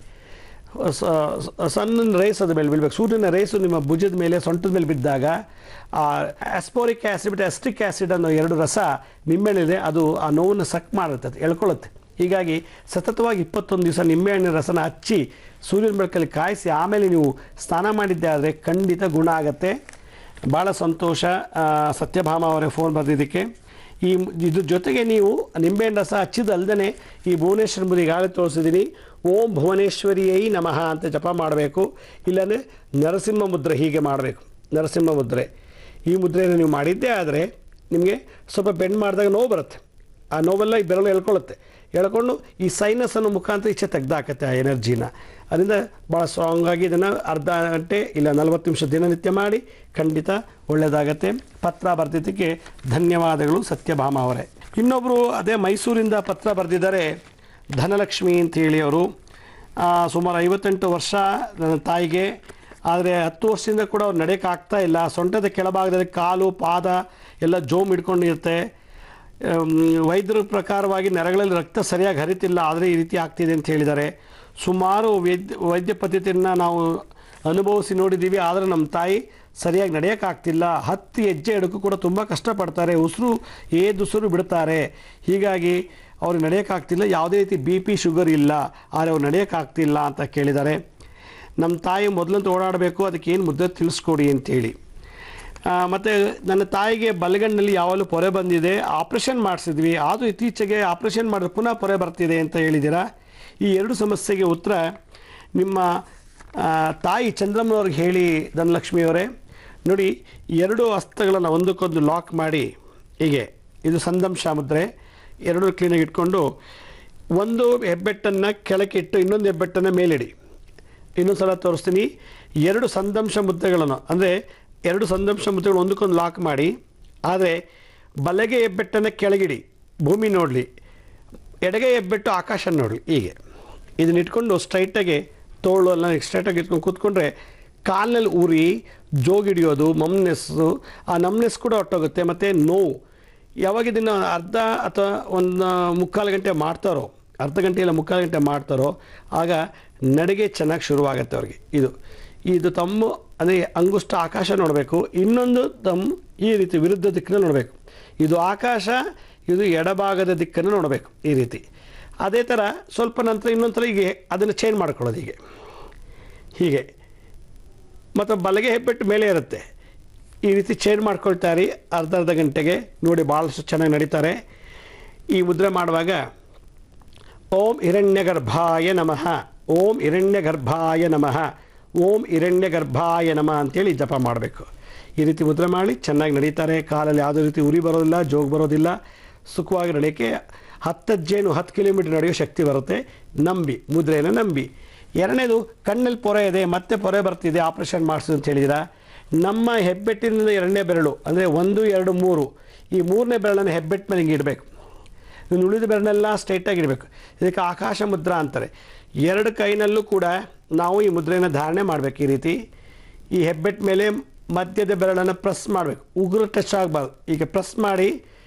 ಸಣ್ಣ ರೇಸ್ ಅದ ಮೇಲೆ ಬೀಳ್ಬೇಕು ಸೂರ್ಯನ ರೇಸು ನಿಮ್ಮ ಭುಜದ ಮೇಲೆ ಸೊಂಟದ ಮೇಲೆ ಬಿದ್ದಾಗ ಆ ಆಸ್ಪೋರಿಕ್ ಆ್ಯಸಿಡ್ ಮತ್ತು ಅಸ್ಟಿಕ್ ಆ್ಯಸಿಡ್ ಅನ್ನೋ ಎರಡು ರಸ ನಿಂಬೆಹಣ್ಣಿದೆ ಅದು ಆ ನೋವನ್ನು ಸಕ್ ಮಾಡುತ್ತೆ ಎಳ್ಕೊಳ್ಳುತ್ತೆ ಹೀಗಾಗಿ ಸತತವಾಗಿ ಇಪ್ಪತ್ತೊಂದು ದಿವಸ ನಿಂಬೆಹಣ್ಣಿನ ರಸನ ಹಚ್ಚಿ ಸೂರ್ಯನ ಬೆಳಕಲ್ಲಿ ಕಾಯಿಸಿ ಆಮೇಲೆ ನೀವು ಸ್ನಾನ ಮಾಡಿದ್ದೆ ಆದರೆ ಖಂಡಿತ ಗುಣ ಆಗುತ್ತೆ ಭಾಳ ಸಂತೋಷ ಆ, ಸತ್ಯಭಾಮ ಅವರೇ ಫೋನ್ ಬರೆದಿದ್ದಕ್ಕೆ ಈ ಇದ್ರ ಜೊತೆಗೆ ನೀವು ನಿಂಬೆಹಣ್ಣು ರಸ ಹಚ್ಚಿದಲ್ದೇ ಈ ಭುವನೇಶ್ವರ ಮುದಿ ಈಗಾಗಲೇ ತೋರಿಸಿದ್ದೀನಿ ಓಂ ಭುವನೇಶ್ವರಿಯೈ ನಮಃ ಅಂತ ಜಪ ಮಾಡಬೇಕು ಇಲ್ಲಾಂದರೆ ನರಸಿಂಹ ಮುದ್ರೆ ಹೀಗೆ ಮಾಡಬೇಕು ನರಸಿಂಹ ಮುದ್ರೆ ಈ ಮುದ್ರೆಯನ್ನು ನೀವು ಮಾಡಿದ್ದೇ ಆದರೆ ನಿಮಗೆ ಸ್ವಲ್ಪ ಬೆಂಡ್ ಮಾಡಿದಾಗ ನೋವು ಬರುತ್ತೆ ಆ ನೋವೆಲ್ಲ ಈ ಬೆರಳು ಎಳ್ಕೊಳ್ಳುತ್ತೆ ಎಳ್ಕೊಂಡು ಈ ಸೈನಸ್ ಅನ್ನೋ ಮುಖಾಂತರ ಈಚೆ ತೆಗ್ದಾಕತ್ತೆ ಆ ಎನರ್ಜಿನ ಅದರಿಂದ ಭಾಳ ಸ್ಟ್ರಾಂಗ್ ಆಗಿ ಇದನ್ನು ಅರ್ಧ ಗಂಟೆ ಇಲ್ಲ ನಲವತ್ತು ನಿಮಿಷ ದಿನನಿತ್ಯ ಮಾಡಿ ಖಂಡಿತ ಒಳ್ಳೆಯದಾಗತ್ತೆ ಪತ್ರ ಬರೆದಿದ್ದಕ್ಕೆ ಧನ್ಯವಾದಗಳು ಸತ್ಯಭಾಮ ಅವರೇ ಇನ್ನೊಬ್ಬರು ಅದೇ ಮೈಸೂರಿಂದ ಪತ್ರ ಬರೆದಿದ್ದಾರೆ ಧನಲಕ್ಷ್ಮಿ ಅಂತೇಳಿ ಅವರು ಆ, ಸುಮಾರು ಐವತ್ತೆಂಟು ವರ್ಷ ನನ್ನ ತಾಯಿಗೆ ಆದರೆ ಹತ್ತು ವರ್ಷದಿಂದ ಕೂಡ ಅವ್ರು ನಡೆಯೋಕೆ ಆಗ್ತಾ ಇಲ್ಲ ಸೊಂಟದ ಕೆಳಭಾಗದಲ್ಲಿ ಕಾಲು ಪಾದ ಎಲ್ಲ ಜೋಮ್ ಹಿಡ್ಕೊಂಡಿರುತ್ತೆ ಆಮ್, ವೈದ್ಯರ ಪ್ರಕಾರವಾಗಿ ನರಗಳಲ್ಲಿ ರಕ್ತ ಸರಿಯಾಗಿ ಹರಿತಿಲ್ಲ ಆದರೆ ಈ ರೀತಿ ಆಗ್ತಿದೆ ಅಂತ ಹೇಳಿದ್ದಾರೆ ಸುಮಾರು ವೈದ್ಯ ವೈದ್ಯ ಪದ್ಧತಿಯನ್ನು ನಾವು ಅನುಭವಿಸಿ ನೋಡಿದ್ದೀವಿ ಆದರೆ ನಮ್ಮ ತಾಯಿ ಸರಿಯಾಗಿ ನಡೆಯೋಕ್ಕಾಗ್ತಿಲ್ಲ ಹತ್ತು ಹೆಜ್ಜೆ ಇಡಕ್ಕೂ ಕೂಡ ತುಂಬ ಕಷ್ಟಪಡ್ತಾರೆ ಉಸಿರು ಏದುಸಿರು ಬಿಡ್ತಾರೆ ಹೀಗಾಗಿ ಅವ್ರಿಗೆ ನಡೆಯೋಕ್ಕಾಗ್ತಿಲ್ಲ ಯಾವುದೇ ರೀತಿ ಬಿ ಪಿ ಶುಗರ್ ಇಲ್ಲ ಆದರೆ ಅವ್ರು ನಡೆಯೋಕ್ಕಾಗ್ತಿಲ್ಲ ಅಂತ ಕೇಳಿದ್ದಾರೆ ನಮ್ಮ ತಾಯಿ ಮೊದಲಂತ ಓಡಾಡಬೇಕು ಅದಕ್ಕೆ ಏನು ಮುದ್ದೆ ತಿಳಿಸ್ಕೊಡಿ ಅಂತೇಳಿ ಮತ್ತು ನನ್ನ ತಾಯಿಗೆ ಬಲಗಣ್ಣಲ್ಲಿ ಯಾವಾಗಲೂ ಪೊರೆ ಬಂದಿದೆ ಆಪ್ರೇಷನ್ ಮಾಡಿಸಿದ್ವಿ ಆದರೂ ಇತ್ತೀಚೆಗೆ ಆಪ್ರೇಷನ್ ಮಾಡಿದ್ರೆ ಪುನಃ ಪೊರೆ ಬರ್ತಿದೆ ಅಂತ ಹೇಳಿದ್ದೀರಾ ಈ ಎರಡು ಸಮಸ್ಯೆಗೆ ಉತ್ತರ ನಿಮ್ಮ ಆ, ತಾಯಿ ಚಂದ್ರಮ್ಮನವ್ರಿಗೆ ಹೇಳಿ ಧನಲಕ್ಷ್ಮಿಯವರೇ ನೋಡಿ ಎರಡು ಹಸ್ತಗಳನ್ನು ಒಂದಕ್ಕೊಂದು ಲಾಕ್ ಮಾಡಿ ಹೀಗೆ ಇದು ಸಂದಂಶ ಮುದ್ರೆ ಎರಡೂ ಕ್ಲೀನಾಗಿ ಇಟ್ಕೊಂಡು ಒಂದು ಹೆಬ್ಬೆಟ್ಟನ್ನು ಕೆಳಕ್ಕೆ ಇಟ್ಟು ಇನ್ನೊಂದು ಹೆಬ್ಬೆಟ್ಟನ್ನು ಮೇಲಿಡಿ ಇನ್ನೊಂದು ಸಲ ತೋರಿಸ್ತೀನಿ ಎರಡು ಸಂದಂಶ ಮುದ್ರೆಗಳನ್ನು ಅಂದರೆ ಎರಡು ಸಂದಂಶ ಮುದ್ರೆಗಳು ಒಂದಕ್ಕೊಂದು ಲಾಕ್ ಮಾಡಿ ಆದರೆ ಬಲಗೆ ಹೆಬ್ಬೆಟ್ಟನ್ನು ಕೆಳಗಿಡಿ ಭೂಮಿ ನೋಡಲಿ ಎಡಗೆ ಹೆಬ್ಬೆಟ್ಟು ಆಕಾಶ ನೋಡಲಿ ಹೀಗೆ ಇದನ್ನ ಇಟ್ಕೊಂಡು ಸ್ಟ್ರೈಟಾಗಿ ತೋಳು ಎಲ್ಲ ಸ್ಟ್ರೈಟಾಗಿ ಇಟ್ಕೊಂಡು ಕೂತ್ಕೊಂಡ್ರೆ ಕಾಲಿನಲ್ಲಿ ಉರಿ ಜೋಗಿಡಿಯೋದು ಮಮ್ನೆಸ್ಸು ಆ ನಮ್ನೆಸ್ ಕೂಡ ಹೊಟ್ಟೋಗುತ್ತೆ ಮತ್ತು ನೋವು ಯಾವಾಗ ಇದನ್ನು ಅರ್ಧ ಅಥವಾ ಒಂದು ಮುಕ್ಕಾಲು ಗಂಟೆ ಮಾಡ್ತಾರೋ ಅರ್ಧ ಗಂಟೆ ಇಲ್ಲ ಮುಕ್ಕಾಲು ಗಂಟೆ ಮಾಡ್ತಾರೋ ಆಗ ನಡಿಗೆ ಚೆನ್ನಾಗಿ ಶುರುವಾಗುತ್ತೆ ಅವ್ರಿಗೆ ಇದು ಇದು ತಮ್ಮ ಅಂದರೆ ಅಂಗುಷ್ಟ ಆಕಾಶ ನೋಡಬೇಕು ಇನ್ನೊಂದು ತಮ್ಮ ಈ ರೀತಿ ವಿರುದ್ಧ ದಿಕ್ಕನ್ನು ನೋಡಬೇಕು ಇದು ಆಕಾಶ ಇದು ಎಡಭಾಗದ ದಿಕ್ಕನ್ನು ನೋಡಬೇಕು ಈ ರೀತಿ ಅದೇ ಥರ ಸ್ವಲ್ಪ ನಂತರ ಇನ್ನೊಂದು ಥರ ಹೀಗೆ ಅದನ್ನು ಚೇಂಜ್ ಮಾಡ್ಕೊಳ್ಳೋದು ಹೀಗೆ ಹೀಗೆ ಮತ್ತು ಬಲಗೆ ಹೆಬ್ಬೆಟ್ಟು ಮೇಲೆ ಇರುತ್ತೆ ಈ ರೀತಿ ಚೇಂಜ್ ಮಾಡ್ಕೊಳ್ತಾರೆ ಅರ್ಧ ಅರ್ಧ ಗಂಟೆಗೆ ನೋಡಿ ಭಾಳಷ್ಟು ಚೆನ್ನಾಗಿ ನಡೀತಾರೆ ಈ ಮುದ್ರೆ ಮಾಡುವಾಗ ಓಂ ಹಿರಣ್ಯಗರ್ಭಾಯ ನಮಃ ಓಂ ಹಿರಣ್ಯಗರ್ಭಾಯ ನಮಃ ಓಂ ಹಿರಣ್ಯಗರ್ಭಾಯ ನಮಃ ಅಂತೇಳಿ ಜಪ ಮಾಡಬೇಕು ಈ ರೀತಿ ಮುದ್ರೆ ಮಾಡಿ ಚೆನ್ನಾಗಿ ನಡೀತಾರೆ ಕಾಲಲ್ಲಿ ಯಾವುದೇ ರೀತಿ ಉರಿ ಬರೋದಿಲ್ಲ ಜೋಗ್ ಬರೋದಿಲ್ಲ ಸುಖವಾಗಿ ನಡೆಯೋಕ್ಕೆ ಹತ್ತಜ್ಜೇನು ಹತ್ತು ಕಿಲೋಮೀಟರ್ ನಡೆಯೋ ಶಕ್ತಿ ಬರುತ್ತೆ ನಂಬಿ ಮುದ್ರೆಯನ್ನು ನಂಬಿ ಎರಡನೇದು ಕಣ್ಣಲ್ಲಿ ಪೊರೆ ಇದೆ ಮತ್ತೆ ಪೊರೆ ಬರ್ತಿದೆ ಆಪ್ರೇಷನ್ ಮಾಡಿಸು ಅಂತ ಹೇಳಿದಿರ ನಮ್ಮ ಹೆಬ್ಬೆಟ್ಟಿನಿಂದ ಎರಡನೇ ಬೆರಳು ಅಂದರೆ ಒಂದು ಎರಡು ಮೂರು ಈ ಮೂರನೇ ಬೆರಳನ್ನು ಹೆಬ್ಬೆಟ್ಟು ಮೇಲೆ ಹಿಂಗೆ ಇಡಬೇಕು ಇನ್ನು ಉಳಿದ ಬೆರಳೆಲ್ಲ ಸ್ಟ್ರೈಟಾಗಿ ಇಡಬೇಕು ಇದಕ್ಕೆ ಆಕಾಶ ಮುದ್ರಾ ಅಂತಾರೆ ಎರಡು ಕೈನಲ್ಲೂ ಕೂಡ ನಾವು ಈ ಮುದ್ರೆಯನ್ನು ಧಾರಣೆ ಮಾಡಬೇಕು ಈ ರೀತಿ ಈ ಹೆಬ್ಬೆಟ್ ಮೇಲೆ ಮಧ್ಯದ ಬೆರಳನ್ನು ಪ್ರೆಸ್ ಮಾಡಬೇಕು ಉಗುರು ಟಚ್ ಆಗಬಾರ್ದು ಈಗ ಪ್ರೆಸ್ ಮಾಡಿ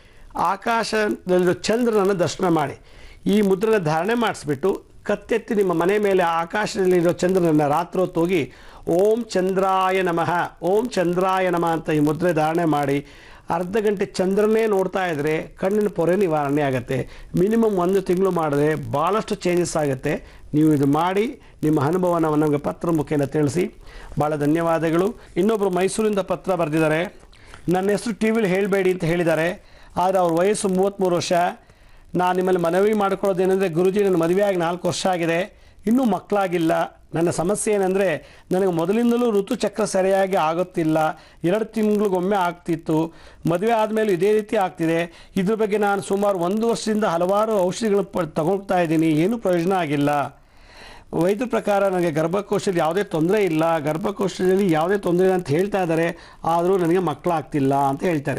ಆಕಾಶದಲ್ಲಿರೋ ಚಂದ್ರನನ್ನು ದರ್ಶನ ಮಾಡಿ ಈ ಮುದ್ರನ ಧಾರಣೆ ಮಾಡಿಸ್ಬಿಟ್ಟು ಕತ್ತೆತ್ತಿ ನಿಮ್ಮ ಮನೆ ಮೇಲೆ ಆಕಾಶದಲ್ಲಿರೋ ಚಂದ್ರನನ್ನು ರಾತ್ರಿ ಹೊತ್ತು ಹೋಗಿ ಓಂ ಚಂದ್ರಾಯ ನಮಃ ಓಂ ಚಂದ್ರಾಯ ನಮಃ ಅಂತ ಈ ಮುದ್ರೆ ಧಾರಣೆ ಮಾಡಿ ಅರ್ಧ ಗಂಟೆ ಚಂದ್ರನೇ ನೋಡ್ತಾ ಇದ್ದರೆ ಕಣ್ಣಿನ ಪೊರೆ ನಿವಾರಣೆ ಆಗುತ್ತೆ ಮಿನಿಮಮ್ ಒಂದು ತಿಂಗಳು ಮಾಡಿದ್ರೆ ಭಾಳಷ್ಟು ಚೇಂಜಸ್ ಆಗುತ್ತೆ ನೀವು ಇದು ಮಾಡಿ ನಿಮ್ಮ ಅನುಭವನ ನಮಗೆ ಪತ್ರ ಮುಖೇನ ತಿಳಿಸಿ ಭಾಳ ಧನ್ಯವಾದಗಳು ಇನ್ನೊಬ್ಬರು ಮೈಸೂರಿಂದ ಪತ್ರ ಬರೆದಿದ್ದಾರೆ ನನ್ನ ಹೆಸರು ಟಿ ವಿಲಿ ಹೇಳಬೇಡಿ ಅಂತ ಹೇಳಿದ್ದಾರೆ ಆದರೆ ಅವ್ರ ವಯಸ್ಸು ಮೂವತ್ತ್ಮೂರು ವರ್ಷ ನಾನು ನಿಮ್ಮಲ್ಲಿ ಮನವಿ ಮಾಡ್ಕೊಳ್ಳೋದೇನೆಂದರೆ ಗುರುಜಿ ನನ್ನ ಮದುವೆಯಾಗಿ ನಾಲ್ಕು ವರ್ಷ ಆಗಿದೆ ಇನ್ನೂ ಮಕ್ಕಳಾಗಿಲ್ಲ ನನ್ನ ಸಮಸ್ಯೆ ಏನಂದರೆ ನನಗೆ ಮೊದಲಿಂದಲೂ ಋತುಚಕ್ರ ಸರಿಯಾಗಿ ಆಗುತ್ತಿಲ್ಲ ಎರಡು ತಿಂಗಳಿಗೊಮ್ಮೆ ಆಗ್ತಿತ್ತು ಮದುವೆ ಆದಮೇಲೆ ಇದೇ ರೀತಿ ಆಗ್ತಿದೆ ಇದ್ರ ಬಗ್ಗೆ ನಾನು ಸುಮಾರು ಒಂದು ವರ್ಷದಿಂದ ಹಲವಾರು ಔಷಧಿಗಳು ಪ ತಗೊಳ್ತಾ ಇದ್ದೀನಿ ಏನೂ ಪ್ರಯೋಜನ ಆಗಿಲ್ಲ ವೈದ್ಯರ ಪ್ರಕಾರ ನನಗೆ ಗರ್ಭಕೋಶದಲ್ಲಿ ಯಾವುದೇ ತೊಂದರೆ ಇಲ್ಲ ಗರ್ಭಕೋಶದಲ್ಲಿ ಯಾವುದೇ ತೊಂದರೆ ಇಲ್ಲ ಅಂತ ಹೇಳ್ತಾ ಇದ್ದಾರೆ ಆದರೂ ನನಗೆ ಮಕ್ಕಳಾಗ್ತಿಲ್ಲ ಅಂತ ಹೇಳ್ತಾರೆ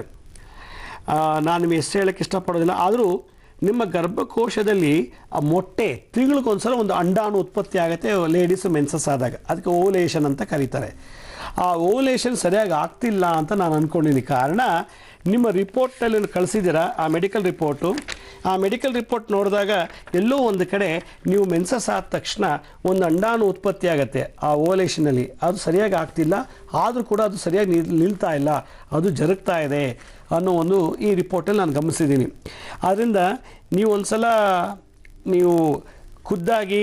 ಆ, ನಾನು ನಿಮಗೆ ಹೆಸರು ಹೇಳೋಕ್ಕೆ ಇಷ್ಟಪಡೋದಿಲ್ಲ ಆದರೂ ನಿಮ್ಮ ಗರ್ಭಕೋಶದಲ್ಲಿ ಆ ಮೊಟ್ಟೆ ತಿಂಗಳಿಗೊಂದ್ಸಲ ಒಂದು ಅಂಡಾಣು ಉತ್ಪತ್ತಿ ಆಗುತ್ತೆ ಲೇಡೀಸ್ ಮೆನ್ಸಸ್ ಆದಾಗ ಅದಕ್ಕೆ ಓಲೇಷನ್ ಅಂತ ಕರೀತಾರೆ ಆ ಓಲೇಷನ್ ಸರಿಯಾಗಿ ಆಗ್ತಿಲ್ಲ ಅಂತ ನಾನು ಅಂದ್ಕೊಂಡಿದ್ದೀನಿ ಕಾರಣ ನಿಮ್ಮ ರಿಪೋರ್ಟಲ್ಲಿ ಕಳಿಸಿದ್ದೀರಾ ಆ ಮೆಡಿಕಲ್ ರಿಪೋರ್ಟು ಆ ಮೆಡಿಕಲ್ ರಿಪೋರ್ಟ್ ನೋಡಿದಾಗ ಎಲ್ಲೋ ಒಂದು ಕಡೆ ನೀವು ಮೆನ್ಸಸ್ ಆದ ತಕ್ಷಣ ಒಂದು ಅಂಡಾಣು ಉತ್ಪತ್ತಿ ಆಗುತ್ತೆ ಆ ಓಲೇಷನಲ್ಲಿ ಅದು ಸರಿಯಾಗಿ ಆಗ್ತಿಲ್ಲ ಆದರೂ ಕೂಡ ಅದು ಸರಿಯಾಗಿ ನಿಲ್ ನಿಲ್ತಾ ಇಲ್ಲ ಅದು ಜರುಗ್ತಾ ಇದೆ ಅನ್ನೋ ಒಂದು ಈ ರಿಪೋರ್ಟಲ್ಲಿ ನಾನು ಗಮನಿಸಿದ್ದೀನಿ ಆದ್ದರಿಂದ ನೀವು ಒಂದು ಸಲ ನೀವು ಖುದ್ದಾಗಿ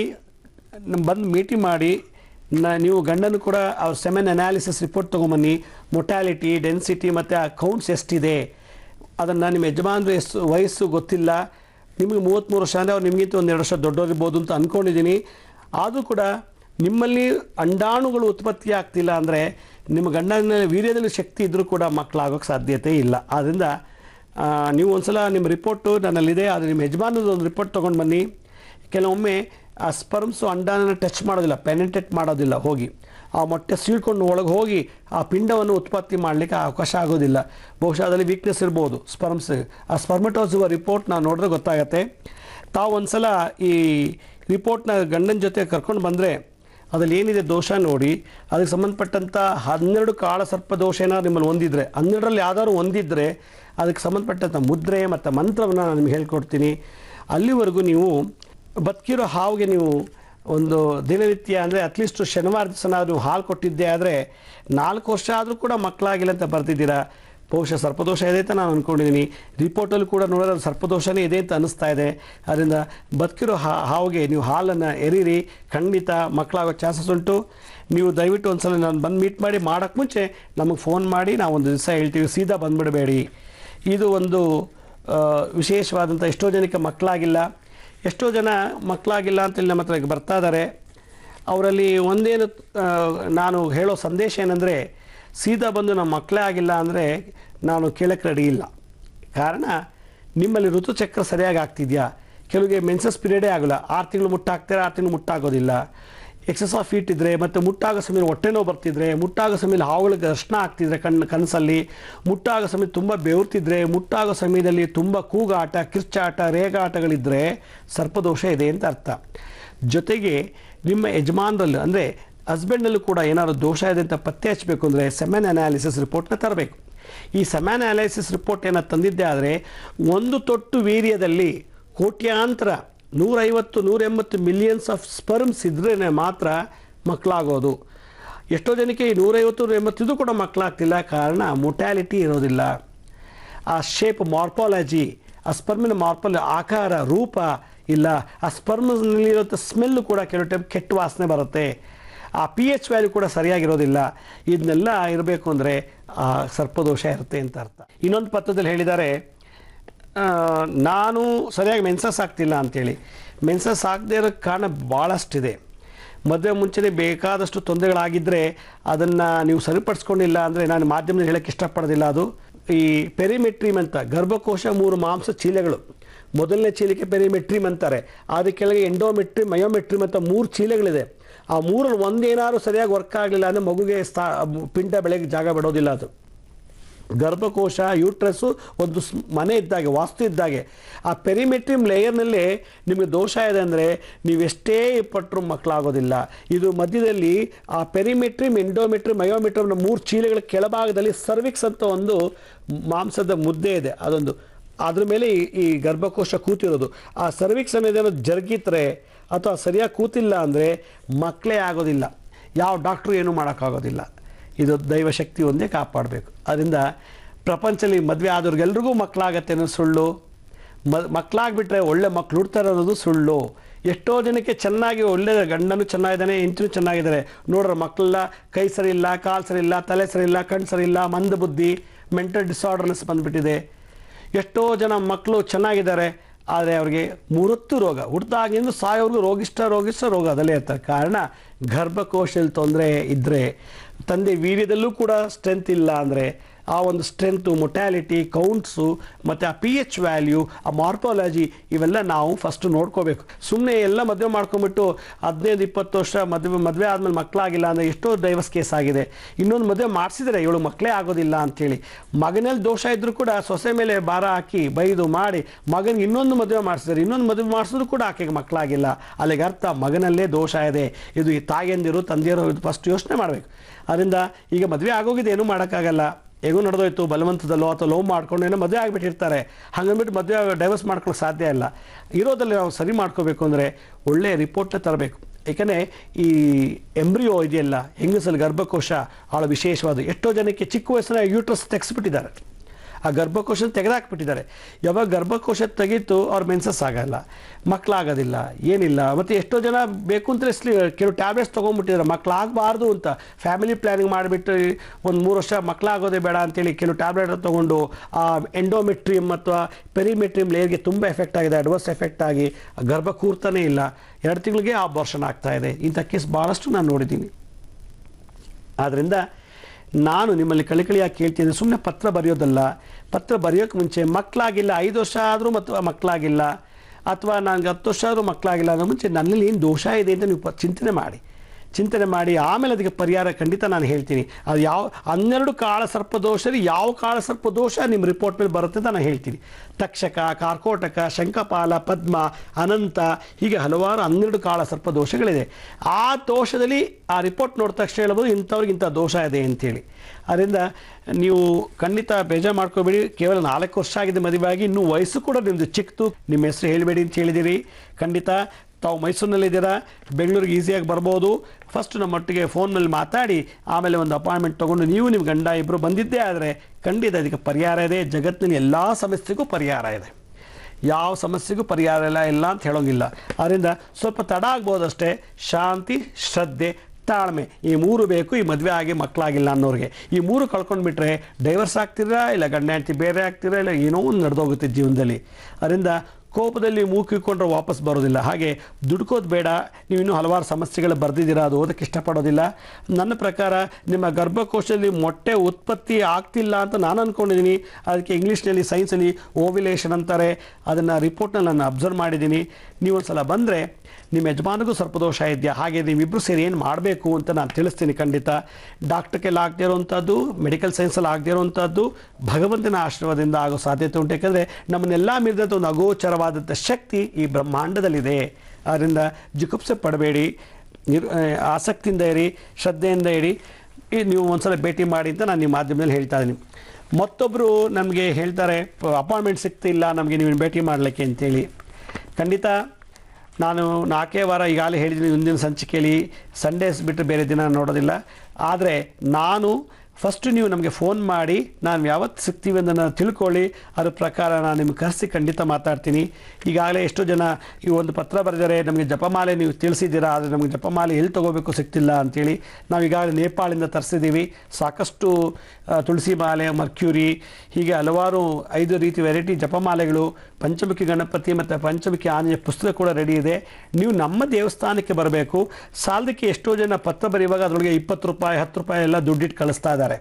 ಬಂದು ಮೀಟಿ ಮಾಡಿ ನ ನೀವು ಗಂಡನು ಕೂಡ ಅವ್ರ ಸೆಮೆನ್ ಅನಾಲಿಸಿಸ್ ರಿಪೋರ್ಟ್ ತೊಗೊಂಬನ್ನಿ ಮೊಟ್ಯಾಲಿಟಿ ಡೆನ್ಸಿಟಿ ಮತ್ತು ಆ ಕೌಂಟ್ಸ್ ಎಷ್ಟಿದೆ ಅದನ್ನು ನಿಮ್ಮ ಯಜಮಾನ್ರು ಎಷ್ಟು ವಯಸ್ಸು ಗೊತ್ತಿಲ್ಲ ನಿಮಗೆ ಮೂವತ್ತ್ಮೂರು ವರ್ಷ ಅಂದರೆ ಅವ್ರು ನಿಮಗಿಂತ ಒಂದು ಎರಡು ವರ್ಷ ದೊಡ್ಡವರಿರ್ಬೋದು ಅಂತ ಅಂದ್ಕೊಂಡಿದ್ದೀನಿ ಆದರೂ ಕೂಡ ನಿಮ್ಮಲ್ಲಿ ಅಂಡಾಣುಗಳು ಉತ್ಪತ್ತಿ ಆಗ್ತಿಲ್ಲ ಅಂದರೆ ನಿಮ್ಮ ಗಂಡನ ವೀರ್ಯದಲ್ಲಿ ಶಕ್ತಿ ಇದ್ದರೂ ಕೂಡ ಮಕ್ಕಳಾಗೋಕ್ಕೆ ಸಾಧ್ಯತೆ ಇಲ್ಲ ಆದ್ದರಿಂದ ಆ, ನೀವು ಒಂದ್ಸಲ ನಿಮ್ಮ ರಿಪೋರ್ಟು ನನ್ನಲ್ಲಿದೆ ಆದರೆ ನಿಮ್ಮ ಯಜಮಾನದ ಒಂದು ರಿಪೋರ್ಟ್ ತೊಗೊಂಡು ಬನ್ನಿ ಕೆಲವೊಮ್ಮೆ ಆ ಸ್ಪರ್ಮ್ಸು ಅಂಡಾನ ಟಚ್ ಮಾಡೋದಿಲ್ಲ ಪೆನೆಂಟೇಟ್ ಮಾಡೋದಿಲ್ಲ ಹೋಗಿ ಆ ಮೊಟ್ಟೆ ಸೀಳ್ಕೊಂಡು ಒಳಗೆ ಹೋಗಿ ಆ ಪಿಂಡವನ್ನು ಉತ್ಪತ್ತಿ ಮಾಡಲಿಕ್ಕೆ ಅವಕಾಶ ಆಗೋದಿಲ್ಲ ಬಹುಶಃ ಅದರಲ್ಲಿ ವೀಕ್ನೆಸ್ ಇರ್ಬೋದು ಸ್ಪರ್ಮ್ಸ್ ಆ ಸ್ಪರ್ಮಟೋಸುವ ರಿಪೋರ್ಟ್ ನಾವು ನೋಡಿದ್ರೆ ಗೊತ್ತಾಗತ್ತೆ ತಾವು ಒಂದ್ಸಲ ಈ ರಿಪೋರ್ಟ್ನ ಗಂಡನ ಜೊತೆ ಕರ್ಕೊಂಡು ಬಂದರೆ ಅದ್ರಲ್ಲಿ ಏನಿದೆ ದೋಷ ನೋಡಿ ಅದಕ್ಕೆ ಸಂಬಂಧಪಟ್ಟಂಥ ಹನ್ನೆರಡು ಕಾಳ ಸರ್ಪ ದೋಷ ಏನಾದ್ರು ನಿಮ್ಮಲ್ಲಿ ಒಂದಿದ್ರೆ ಹನ್ನೆರಡರಲ್ಲಿ ಯಾವ್ದಾದ್ರು ಒಂದಿದ್ದರೆ ಅದಕ್ಕೆ ಸಂಬಂಧಪಟ್ಟಂಥ ಮುದ್ರೆ ಮತ್ತು ಮಂತ್ರವನ್ನು ನಾನು ನಿಮ್ಗೆ ಹೇಳ್ಕೊಡ್ತೀನಿ ಅಲ್ಲಿವರೆಗೂ ನೀವು ಬದುಕಿರೋ ಹಾವಿಗೆ ನೀವು ಒಂದು ದಿನನಿತ್ಯ ಅಂದರೆ ಅಟ್ಲೀಸ್ಟ್ ಶನಿವಾರ ದಿವಸ ನೀವು ಹಾಲು ಕೊಟ್ಟಿದ್ದೆ ಆದರೆ ನಾಲ್ಕು ವರ್ಷ ಆದರೂ ಕೂಡ ಮಕ್ಕಳಾಗಿಲ್ಲ ಅಂತ ಬರ್ತಿದ್ದೀರಾ ಬಹುಶಃ ಸರ್ಪದೋಷ ಇದೆ ಅಂತ ನಾನು ಅಂದ್ಕೊಂಡಿದ್ದೀನಿ ರಿಪೋರ್ಟಲ್ಲಿ ಕೂಡ ನೋಡಿದ್ರೆ ಅದು ಸರ್ಪದೋಷನೇ ಇದೆ ಅಂತ ಅನ್ನಿಸ್ತಾ ಇದೆ ಅದರಿಂದ ಬದುಕಿರೋ ಹಾ ಹಾವಿಗೆ ನೀವು ಹಾಲನ್ನು ಎರೀರಿ ಖಂಡಿತ ಮಕ್ಕಳಾಗೋ ಚಾನ್ಸಸ್ ಉಂಟು ನೀವು ದಯವಿಟ್ಟು ಒಂದ್ಸಲ ನಾನು ಬಂದು ಮೀಟ್ ಮಾಡಿ ಮಾಡೋಕ್ಕೆ ಮುಂಚೆ ನಮಗೆ ಫೋನ್ ಮಾಡಿ ನಾವು ಒಂದು ದಿವಸ ಹೇಳ್ತೀವಿ ಸೀದಾ ಬಂದುಬಿಡಬೇಡಿ ಇದು ಒಂದು ಆ, ವಿಶೇಷವಾದಂಥ ಎಷ್ಟೋ ಜನಕ್ಕೆ ಮಕ್ಕಳಾಗಿಲ್ಲ ಎಷ್ಟೋ ಜನ ಮಕ್ಕಳಾಗಿಲ್ಲ ಅಂತೇಳಿ ನಮ್ಮ ಹತ್ರ ಈಗ ಬರ್ತಾ ಇದ್ದಾರೆ ಅವರಲ್ಲಿ ಒಂದೇನು ಆ, ನಾನು ಹೇಳೋ ಸಂದೇಶ ಏನಂದರೆ ಸೀದಾ ಬಂದು ನಮ್ಮ ಮಕ್ಕಳೇ ಆಗಿಲ್ಲ ಅಂದರೆ ನಾನು ಕೇಳಕ್ಕೆ ರೆಡಿ ಇಲ್ಲ ಕಾರಣ ನಿಮ್ಮಲ್ಲಿ ಋತುಚಕ್ರ ಸರಿಯಾಗಿ ಆಗ್ತಿದೆಯಾ ಕೆಲವಿಗೆ ಮೆನ್ಸಸ್ ಪೀರಿಯಡೇ ಆಗೋಲ್ಲ ಆರು ತಿಂಗಳು ಮುಟ್ಟಾಗ್ತಾರೆ ಆರು ತಿಂಗಳು ಮುಟ್ಟಾಗೋದಿಲ್ಲ ಎಕ್ಸಸ್ ಆಫ್ ಹೀಟ್ ಇದ್ದರೆ ಮತ್ತು ಮುಟ್ಟಾಗೋ ಸಮಯ ಹೊಟ್ಟೆ ನೋವು ಬರ್ತಿದ್ರೆ ಮುಟ್ಟಾಗೋ ಸಮಯದಲ್ಲಿ ಹಾವುಗಳಿಗೆ ದರ್ಶನ ಆಗ್ತಿದ್ರೆ ಕಣ್ಣು ಕನಸಲ್ಲಿ ಮುಟ್ಟಾಗೋ ಸಮಯ ತುಂಬ ಬೆವರ್ತಿದ್ರೆ ಮುಟ್ಟಾಗೋ ಸಮಯದಲ್ಲಿ ತುಂಬ ಕೂಗಾಟ ಕಿರ್ಚಾಟ ರೇಗಾಟಗಳಿದ್ದರೆ ಸರ್ಪದೋಷ ಇದೆ ಅಂತ ಅರ್ಥ ಜೊತೆಗೆ ನಿಮ್ಮ ಯಜಮಾನರಲ್ಲಿ ಅಂದರೆ ಹಸ್ಬೆಂಡಲ್ಲೂ ಕೂಡ ಏನಾದರೂ ದೋಷ ಇದೆ ಅಂತ ಪತ್ತೆ ಹಚ್ಚಬೇಕು ಅಂದರೆ ಸೆಮೆನ್ ಅನಾಲಿಸಿಸ್ ರಿಪೋರ್ಟ್ನ ತರಬೇಕು ಈ ಸೆಮೆನ್ ಅನಾಲಿಸಿಸ್ ರಿಪೋರ್ಟ್ ಏನೋ ತಂದಿದ್ದೆ ಆದರೆ ಒಂದು ತೊಟ್ಟು ವೀರ್ಯದಲ್ಲಿ ಕೋಟ್ಯಾಂತರ ನೂರೈವತ್ತು ನೂರೆಂಬತ್ತು ಮಿಲಿಯನ್ಸ್ ಆಫ್ ಸ್ಪರ್ಮ್ಸ್ ಇದ್ರೇ ಮಾತ್ರ ಮಕ್ಕಳಾಗೋದು ಎಷ್ಟೋ ಜನಕ್ಕೆ ಈ ನೂರೈವತ್ತು ನೂರ ಎಂಬತ್ತಿದು ಕೂಡ ಮಕ್ಕಳಾಗ್ತಿಲ್ಲ ಕಾರಣ ಮೊಟ್ಯಾಲಿಟಿ ಇರೋದಿಲ್ಲ ಆ ಶೇಪ್ ಮಾರ್ಪಾಲಜಿ ಆ ಸ್ಪರ್ಮಿನ ಮಾರ್ಪಲ್ ಆಕಾರ ರೂಪ ಇಲ್ಲ ಆ ಸ್ಪರ್ಮ್ನಲ್ಲಿರೋ ಸ್ಮೆಲ್ಲು ಕೂಡ ಕೆಲವು ಟೈಮ್ ಕೆಟ್ಟ ವಾಸನೆ ಬರುತ್ತೆ ಆ ಪಿ ಎಚ್ ವ್ಯಾಲ್ಯೂ ಕೂಡ ಸರಿಯಾಗಿರೋದಿಲ್ಲ ಇದನ್ನೆಲ್ಲ ಇರಬೇಕು ಅಂದರೆ ಆ ಸರ್ಪದೋಷ ಇರುತ್ತೆ ಅಂತ ಅರ್ಥ ಇನ್ನೊಂದು ಪತ್ರದಲ್ಲಿ ಹೇಳಿದ್ದಾರೆ ಆ, ನಾನು ಸರಿಯಾಗಿ ಮೆನ್ಸಸ್ ಆಗ್ತಿಲ್ಲ ಅಂತೇಳಿ ಮೆನ್ಸಸ್ ಆಗದೇ ಇರೋ ಕಾರಣ ಭಾಳಷ್ಟಿದೆ ಮದುವೆ ಮುಂಚೆನೇ ಬೇಕಾದಷ್ಟು ತೊಂದರೆಗಳಾಗಿದ್ದರೆ ಅದನ್ನು ನೀವು ಸರಿಪಡಿಸ್ಕೊಂಡಿಲ್ಲ ಅಂದರೆ ನಾನು ಮಾಧ್ಯಮದಲ್ಲಿ ಹೇಳೋಕ್ಕೆ ಇಷ್ಟಪಡೋದಿಲ್ಲ ಅದು ಈ ಪೆರಿಮೆಟ್ರಿಮ್ ಅಂತ ಗರ್ಭಕೋಶ ಮೂರು ಮಾಂಸ ಚೀಲೆಗಳು ಮೊದಲನೇ ಚೀಲಕ್ಕೆ ಪೆರಿಮೆಟ್ರಿಮ್ ಅಂತಾರೆ ಅದರ ಕೆಳಗೆ ಎಂಡೋಮೆಟ್ರಿಮ್ ಮಯೋಮೆಟ್ರಿಮ್ ಅಂತ ಮೂರು ಚೀಲೆಗಳಿದೆ ಆ ಮೂರಲ್ಲಿ ಒಂದೇನಾದ್ರು ಸರಿಯಾಗಿ ವರ್ಕ್ ಆಗಲಿಲ್ಲ ಅಂದರೆ ಮಗುಗೆ ಸ್ಥಾ ಪಿಂಡ ಬೆಳೆಗೆ ಜಾಗ ಬಿಡೋದಿಲ್ಲ ಅದು ಗರ್ಭಕೋಶ ಯೂಟ್ರಸ್ಸು ಒಂದು ಸ್- ಮನೆ ಇದ್ದಾಗೆ ವಾಸ್ತು ಇದ್ದಾಗೆ ಆ ಪೆರಿಮೆಟ್ರಿಮ್ ಲೇಯರ್ನಲ್ಲೇ ನಿಮಗೆ ದೋಷ ಇದೆ ಅಂದರೆ ನೀವೆಷ್ಟೇ ಪಟ್ಟರು ಮಕ್ಕಳಾಗೋದಿಲ್ಲ ಇದು ಮಧ್ಯದಲ್ಲಿ ಆ ಪೆರಿಮೆಟ್ರಿಮ್ ಎಂಡೋಮೆಟ್ರಿಮ್ ಮಯೋಮೆಟ್ರಿಮ್ನ ಮೂರು ಚೀಲೆಗಳ ಕೆಳಭಾಗದಲ್ಲಿ ಸರ್ವಿಕ್ಸ್ ಅಂತ ಒಂದು ಮಾಂಸದ ಮುದ್ದೆ ಇದೆ ಅದೊಂದು ಅದ್ರ ಮೇಲೆ ಈ- ಈ ಗರ್ಭಕೋಶ ಕೂತಿರೋದು ಆ ಸರ್ವಿಕ್ಸ್ ಅನ್ನೋದೇನೋ ಜರುಗಿತ್ರೆ ಅಥವಾ ಸರಿಯಾಗಿ ಕೂತಿಲ್ಲ ಅಂದರೆ ಮಕ್ಕಳೇ ಆಗೋದಿಲ್ಲ ಯಾವ ಡಾಕ್ಟ್ರು ಏನೂ ಮಾಡೋಕ್ಕಾಗೋದಿಲ್ಲ ಇದು ದೈವಶಕ್ತಿ ಒಂದೇ ಕಾಪಾಡಬೇಕು ಅದರಿಂದ ಪ್ರಪಂಚದಲ್ಲಿ ಮದುವೆ ಆದವ್ರಿಗೆಲ್ರಿಗೂ ಮಕ್ಕಳಾಗತ್ತೆ ಅನ್ನೋ ಸುಳ್ಳು ಮ ಮಕ್ಕಳಾಗ್ಬಿಟ್ರೆ ಒಳ್ಳೆ ಮಕ್ಳು ಹುಡ್ತಾರೆ ಅನ್ನೋದು ಸುಳ್ಳು ಎಷ್ಟೋ ಜನಕ್ಕೆ ಚೆನ್ನಾಗಿ ಒಳ್ಳೆ ಗಂಡನೂ ಚೆನ್ನಾಗಿದ್ದಾನೆ ಹೆಂಡತಿನೂ ಚೆನ್ನಾಗಿದ್ದಾರೆ ನೋಡ್ರ ಮಕ್ಕಳೆಲ್ಲ ಕೈ ಸರಿ ಇಲ್ಲ ಕಾಲು ಸರಿ ಇಲ್ಲ ತಲೆ ಸರಿ ಇಲ್ಲ ಕಣ್ಣು ಸರಿ ಇಲ್ಲ ಮಂದ ಬುದ್ಧಿ ಮೆಂಟಲ್ ಡಿಸಾರ್ಡರ್ನೆಸ್ ಬಂದುಬಿಟ್ಟಿದೆ ಎಷ್ಟೋ ಜನ ಮಕ್ಕಳು ಚೆನ್ನಾಗಿದ್ದಾರೆ ಆದರೆ ಅವ್ರಿಗೆ ಮೂರತ್ತು ರೋಗ ಹುಟ್ಟಿದಾಗಿಂದ ಸಾಯೋರ್ಗು ರೋಗಿಷ್ಟ ರೋಗಿಷ್ಟ ರೋಗ ಅದಲ್ಲೇ ಇರ್ತಾರೆ ಕಾರಣ ಗರ್ಭಕೋಶದಲ್ಲಿ ತೊಂದರೆ ಇದ್ದರೆ ತಂದೆ ವೀರ್ಯದಲ್ಲೂ ಕೂಡ ಸ್ಟ್ರೆಂತ್ ಇಲ್ಲ ಅಂದರೆ ಆ ಒಂದು ಸ್ಟ್ರೆಂತು ಮೊಟ್ಯಾಲಿಟಿ ಕೌಂಟ್ಸು ಮತ್ತು ಆ ಪಿ ಎಚ್ ವ್ಯಾಲ್ಯೂ ಆ ಮಾರ್ಪಾಲಜಿ ಇವೆಲ್ಲ ನಾವು ಫಸ್ಟ್ ನೋಡ್ಕೋಬೇಕು ಸುಮ್ಮನೆ ಎಲ್ಲ ಮದುವೆ ಮಾಡ್ಕೊಂಬಿಟ್ಟು ಹದಿನೈದು ಇಪ್ಪತ್ತು ವರ್ಷ ಮದುವೆ ಮದುವೆ ಆದಮೇಲೆ ಮಕ್ಕಳಾಗಿಲ್ಲ ಅಂದರೆ ಎಷ್ಟೋ ಡೈವರ್ಸ್ ಕೇಸ್ ಆಗಿದೆ ಇನ್ನೊಂದು ಮದುವೆ ಮಾಡಿಸಿದ್ರೆ ಇವಳು ಮಕ್ಕಳೇ ಆಗೋದಿಲ್ಲ ಅಂತೇಳಿ ಮಗನಲ್ಲಿ ದೋಷ ಇದ್ದರೂ ಕೂಡ ಸೊಸೆ ಮೇಲೆ ಭಾರ ಹಾಕಿ ಬೈದು ಮಾಡಿ ಮಗನಿಗೆ ಇನ್ನೊಂದು ಮದುವೆ ಮಾಡಿಸಿದ್ರೆ ಇನ್ನೊಂದು ಮದುವೆ ಮಾಡಿಸಿದ್ರು ಕೂಡ ಆಕೆಗೆ ಮಕ್ಕಳಾಗಿಲ್ಲ ಅಲ್ಲಿಗೆ ಅರ್ಥ ಮಗನಲ್ಲೇ ದೋಷ ಇದೆ ಇದು ಈ ತಾಯಿಯಂದಿರು ತಂದೆಯರು ಇದು ಫಸ್ಟ್ ಯೋಚನೆ ಮಾಡಬೇಕು ಅದರಿಂದ ಈಗ ಮದುವೆ ಆಗೋಗಿದೆ ಏನೂ ಮಾಡೋಕ್ಕಾಗಲ್ಲ ಹೇಗೂ ನಡೆದೋಯ್ತು ಬಲವಂತದಲ್ಲೋ ಅಥವಾ ಲವ್ ಮಾಡ್ಕೊಂಡು ಏನೋ ಮದುವೆ ಆಗಿಬಿಟ್ಟಿರ್ತಾರೆ ಹಂಗಂದ್ಬಿಟ್ಟು ಮದುವೆ ಆಗ ಮಾಡ್ಕೊಳ್ಳೋಕೆ ಸಾಧ್ಯ ಇಲ್ಲ ಇರೋದಲ್ಲಿ ನಾವು ಸರಿ ಮಾಡ್ಕೋಬೇಕು ಅಂದರೆ ಒಳ್ಳೆಯ ರಿಪೋರ್ಟ್ನ ತರಬೇಕು ಏಕೆಂದರೆ ಈ ಎಂಬ್ರಿಯೋ ಇದೆಯಲ್ಲ ಹೆಂಗಸಲ್ಲಿ ಗರ್ಭಕೋಶ ಭಾಳ ವಿಶೇಷವಾದ ಎಷ್ಟೋ ಜನಕ್ಕೆ ಚಿಕ್ಕ ವಯಸ್ಸಿನ ಯೂಟ್ರಸ್ ತೆಗೆಸ್ಬಿಟ್ಟಿದ್ದಾರೆ ಆ ಗರ್ಭಕೋಶ ತೆಗೆದಾಕ್ಬಿಟ್ಟಿದ್ದಾರೆ ಯಾವಾಗ ಗರ್ಭಕೋಶ ತೆಗೀತು ಅವ್ರ ಮೆನ್ಸಸ್ ಆಗಲ್ಲ ಮಕ್ಕಳಾಗೋದಿಲ್ಲ ಏನಿಲ್ಲ ಮತ್ತು ಎಷ್ಟೋ ಜನ ಬೇಕು ಅಂತಲೇ ಸ್ಲಿ ಕೆಲವು ಟ್ಯಾಬ್ಲೆಟ್ಸ್ ತೊಗೊಂಡ್ಬಿಟ್ಟಿದ್ದಾರೆ ಮಕ್ಕಳಾಗಬಾರ್ದು ಅಂತ ಫ್ಯಾಮಿಲಿ ಪ್ಲ್ಯಾನಿಂಗ್ ಮಾಡಿಬಿಟ್ಟು ಒಂದು ಮೂರು ವರ್ಷ ಮಕ್ಕಳಾಗೋದೇ ಬೇಡ ಅಂತೇಳಿ ಕೆಲವು ಟ್ಯಾಬ್ಲೆಟ್ ತೊಗೊಂಡು ಆ ಎಂಡೋಮೆಟ್ರಿಯಮ್ ಅಥವಾ ಪೆರಿಮೆಟ್ರಿಯಮ್ ಲೇಯರ್ಗೆ ತುಂಬ ಎಫೆಕ್ಟ್ ಆಗಿದೆ ಅಡ್ವರ್ಸ್ ಎಫೆಕ್ಟ್ ಆಗಿ ಆ ಗರ್ಭ ಕೂರ್ತಾನೇ ಇಲ್ಲ ಎರಡು ತಿಂಗಳಿಗೆ ಆಪರೇಷನ್ ಆಗ್ತಾ ಇದೆ ಇಂಥ ಕೇಸ್ ಭಾಳಷ್ಟು ನಾನು ನೋಡಿದ್ದೀನಿ ಆದ್ದರಿಂದ ನಾನು ನಿಮ್ಮಲ್ಲಿ ಕಳಿಕಳಿಯಾಗಿ ಕೇಳ್ತೀನಿ ಸುಮ್ಮನೆ ಪತ್ರ ಬರೆಯೋದಲ್ಲ ಪತ್ರ ಬರೆಯೋಕ್ಕೆ ಮುಂಚೆ ಮಕ್ಕಳಾಗಿಲ್ಲ ಐದು ವರ್ಷ ಆದರೂ ಮತ್ತು ಮಕ್ಕಳಾಗಿಲ್ಲ ಅಥವಾ ನನಗೆ ಹತ್ತು ವರ್ಷ ಆದರೂ ಮಕ್ಕಳಾಗಿಲ್ಲ ಅನ್ನೋ ಮುಂಚೆ ನನ್ನಲ್ಲಿ ಏನು ದೋಷ ಇದೆ ಅಂತ ನೀವು ಪ- ಚಿಂತನೆ ಮಾಡಿ ಚಿಂತನೆ ಮಾಡಿ ಆಮೇಲೆ ಅದಕ್ಕೆ ಪರಿಹಾರ ಖಂಡಿತ ನಾನು ಹೇಳ್ತೀನಿ ಅದು ಯಾವ ಹನ್ನೆರಡು ಕಾಳ ಸರ್ಪ ದೋಷದಲ್ಲಿ ಯಾವ ಕಾಳ ಸರ್ಪ ದೋಷ ನಿಮ್ಮ ರಿಪೋರ್ಟ್ ಮೇಲೆ ಬರುತ್ತೆ ಅಂತ ನಾನು ಹೇಳ್ತೀನಿ ತಕ್ಷಕ ಕಾರ್ಕೋಟಕ ಶಂಕಪಾಲ ಪದ್ಮ ಅನಂತ ಹೀಗೆ ಹಲವಾರು ಹನ್ನೆರಡು ಕಾಳ ಸರ್ಪ ದೋಷಗಳಿದೆ ಆ ದೋಷದಲ್ಲಿ ಆ ರಿಪೋರ್ಟ್ ನೋಡಿದ ತಕ್ಷಣ ಹೇಳ್ಬೋದು ಇಂಥವ್ರಿಗೆ ಇಂಥ ದೋಷ ಇದೆ ಅಂತೇಳಿ ಅದರಿಂದ ನೀವು ಖಂಡಿತ ಬೇಜಾರು ಮಾಡ್ಕೋಬೇಡಿ ಕೇವಲ ನಾಲ್ಕು ವರ್ಷ ಆಗಿದೆ ಮದುವೆಯಾಗಿ ಇನ್ನೂ ವಯಸ್ಸು ಕೂಡ ನಿಮ್ಮದು ಚಿಕ್ಕದು ನಿಮ್ಮ ಹೆಸರು ಹೇಳಬೇಡಿ ಅಂತ ಹೇಳಿದ್ದೀರಿ ಖಂಡಿತ ತಾವು ಮೈಸೂರಿನಲ್ಲಿದ್ದೀರಾ ಬೆಂಗಳೂರಿಗೆ ಈಸಿಯಾಗಿ ಬರ್ಬೋದು ಫಸ್ಟ್ ನಮ್ಮೊಟ್ಟಿಗೆ ಫೋನ್ನಲ್ಲಿ ಮಾತಾಡಿ ಆಮೇಲೆ ಒಂದು ಅಪಾಯಿಂಟ್ಮೆಂಟ್ ತೊಗೊಂಡು ನೀವು ನಿಮ್ಮ ಗಂಡ ಇಬ್ಬರು ಬಂದಿದ್ದೇ ಆದರೆ ಖಂಡಿತ ಅದಕ್ಕೆ ಪರಿಹಾರ ಇದೆ ಜಗತ್ತಿನ ಎಲ್ಲ ಸಮಸ್ಯೆಗೂ ಪರಿಹಾರ ಇದೆ ಯಾವ ಸಮಸ್ಯೆಗೂ ಪರಿಹಾರ ಇಲ್ಲ ಇಲ್ಲ ಅಂತ ಹೇಳೋಂಗಿಲ್ಲ ಅದರಿಂದ ಸ್ವಲ್ಪ ತಡ ಆಗ್ಬೋದಷ್ಟೇ ಶಾಂತಿ ಶ್ರದ್ಧೆ ತಾಳ್ಮೆ ಈ ಮೂರು ಬೇಕು ಈ ಮದುವೆ ಆಗಿ ಮಕ್ಕಳಾಗಿಲ್ಲ ಅನ್ನೋರಿಗೆ ಈ ಮೂರು ಕಳ್ಕೊಂಡ್ಬಿಟ್ರೆ ಡೈವರ್ಸ್ ಆಗ್ತಿರಾ ಇಲ್ಲ ಗಂಡ ಹೆಂಡತಿ ಬೇರೆ ಆಗ್ತಿರಾ ಇಲ್ಲ ಏನೋ ಒಂದು ನಡೆದೋಗುತ್ತೆ ಜೀವನದಲ್ಲಿ ಅದರಿಂದ ಕೋಪದಲ್ಲಿ ಮೂಕಿಕೊಂಡ್ರೆ ವಾಪಸ್ ಬರೋದಿಲ್ಲ ಹಾಗೆ ದುಡ್ಕೋದು ಬೇಡ ನೀವು ಇನ್ನೂ ಹಲವಾರು ಸಮಸ್ಯೆಗಳು ಬರೆದಿದ್ದೀರಾ ಅದು ಓದಕ್ಕೆ ಇಷ್ಟಪಡೋದಿಲ್ಲ ನನ್ನ ಪ್ರಕಾರ ನಿಮ್ಮ ಗರ್ಭಕೋಶದಲ್ಲಿ ಮೊಟ್ಟೆ ಉತ್ಪತ್ತಿ ಆಗ್ತಿಲ್ಲ ಅಂತ ನಾನು ಅಂದ್ಕೊಂಡಿದ್ದೀನಿ ಅದಕ್ಕೆ ಇಂಗ್ಲೀಷ್ನಲ್ಲಿ ಸೈನ್ಸಲ್ಲಿ ಓವಿಲೇಷನ್ ಅಂತಾರೆ ಅದನ್ನು ರಿಪೋರ್ಟ್ನಲ್ಲಿ ನಾನು ಅಬ್ಸರ್ವ್ ಮಾಡಿದ್ದೀನಿ ನೀವು ಒಂದು ಸಲ ಬಂದರೆ ನಿಮ್ಮ ಯಜಮಾನಿಗೂ ಸರ್ಪದೋಷ ಇದೆಯಾ ಹಾಗೆ ನೀವಿಬ್ಬರು ಸೇರಿ ಏನು ಮಾಡಬೇಕು ಅಂತ ನಾನು ತಿಳಿಸ್ತೀನಿ ಖಂಡಿತ ಡಾಕ್ಟ್ರಿಗೆಲ್ಲ ಆಗದೇ ಇರುವಂಥದ್ದು ಮೆಡಿಕಲ್ ಸೈನ್ಸಲ್ಲಿ ಆಗದೇ ಇರುವಂಥದ್ದು ಭಗವಂತನ ಆಶೀರ್ವಾದದಿಂದ ಆಗೋ ಸಾಧ್ಯತೆ ಉಂಟು ಯಾಕಂದರೆ ನಮ್ಮನ್ನೆಲ್ಲ ಮೀರಿದಂಥ ಒಂದು ಅಗೋಚರವಾದಂಥ ಶಕ್ತಿ ಈ ಬ್ರಹ್ಮಾಂಡದಲ್ಲಿದೆ ಆದ್ದರಿಂದ ಜಿಗುಪ್ಸೆ ಪಡಬೇಡಿ ನಿರ್ ಆ, ಆಸಕ್ತಿಯಿಂದ ಇರಿ ಶ್ರದ್ಧೆಯಿಂದ ಇರಿ ಈ ನೀವು ಒಂದ್ಸಲ ಭೇಟಿ ಮಾಡಿ ಅಂತ ನಾನು ನಿಮ್ಮ ಮಾಧ್ಯಮದಲ್ಲಿ ಹೇಳ್ತಾ ಇದ್ದೀನಿ ಮತ್ತೊಬ್ಬರು ನಮಗೆ ಹೇಳ್ತಾರೆ ಅಪಾಯಿಂಟ್ಮೆಂಟ್ ಸಿಗ್ತಿಲ್ಲ ನಮಗೆ ನೀವು ಭೇಟಿ ಮಾಡಲಿಕ್ಕೆ ಅಂತೇಳಿ ಖಂಡಿತ ನಾನು ನಾಲ್ಕೇ ವಾರ ಈಗಾಗಲೇ ಹೇಳಿದ್ದೀನಿ ಮುಂದಿನ ಸಂಚಿಕೆಯಲ್ಲಿ ಸಂಡೇಸ್ ಬಿಟ್ಟು ಬೇರೆ ದಿನ ನೋಡೋದಿಲ್ಲ ಆದರೆ ನಾನು ಫಸ್ಟ್ ನೀವು ನಮಗೆ ಫೋನ್ ಮಾಡಿ ನಾನು ಯಾವತ್ತು ಸಿಗ್ತೀವಿ ಅಂತ ನಾನು ತಿಳ್ಕೊಳ್ಳಿ ಅದ್ರ ಪ್ರಕಾರ ನಾನು ನಿಮ್ಗೆ ಕರೆಸಿ ಖಂಡಿತ ಮಾತಾಡ್ತೀನಿ ಈಗಾಗಲೇ ಎಷ್ಟೋ ಜನ ಈ ಒಂದು ಪತ್ರ ಬರೆದರೆ ನಮಗೆ ಜಪಮಾಲೆ ನೀವು ತಿಳಿಸಿದ್ದೀರಾ ಆದರೆ ನಮಗೆ ಜಪಮಾಲೆ ಎಲ್ಲಿ ತೊಗೋಬೇಕು ಸಿಗ್ತಿಲ್ಲ ಅಂತೇಳಿ ನಾವು ಈಗಾಗಲೇ ನೇಪಾಳಿಂದ ತರಿಸಿದ್ದೀವಿ ಸಾಕಷ್ಟು ಆ, ತುಳಸಿ ಮಾಲೆ ಮರ್ಕ್ಯೂರಿ ಹೀಗೆ ಹಲವಾರು ಐದು ರೀತಿ ವೆರೈಟಿ ಜಪಮಾಲೆಗಳು ಪಂಚಮುಖಿ ಗಣಪತಿ ಮತ್ತು ಪಂಚಮುಖಿ ಆಂಜನೇಯ ಪುಸ್ತಕ ಕೂಡ ರೆಡಿ ಇದೆ ನೀವು ನಮ್ಮ ದೇವಸ್ಥಾನಕ್ಕೆ ಬರಬೇಕು ಸಾಲದಕ್ಕೆ ಎಷ್ಟೋ ಜನ ಪತ್ರ ಬರೆಯುವಾಗ ಅದರೊಳಗೆ ಇಪ್ಪತ್ತು ರೂಪಾಯಿ ಹತ್ತು ರೂಪಾಯಿ ಎಲ್ಲ ದುಡ್ಡಿಟ್ಟು ಕಳಿಸ್ತಾ ಇದ್ದಾರೆ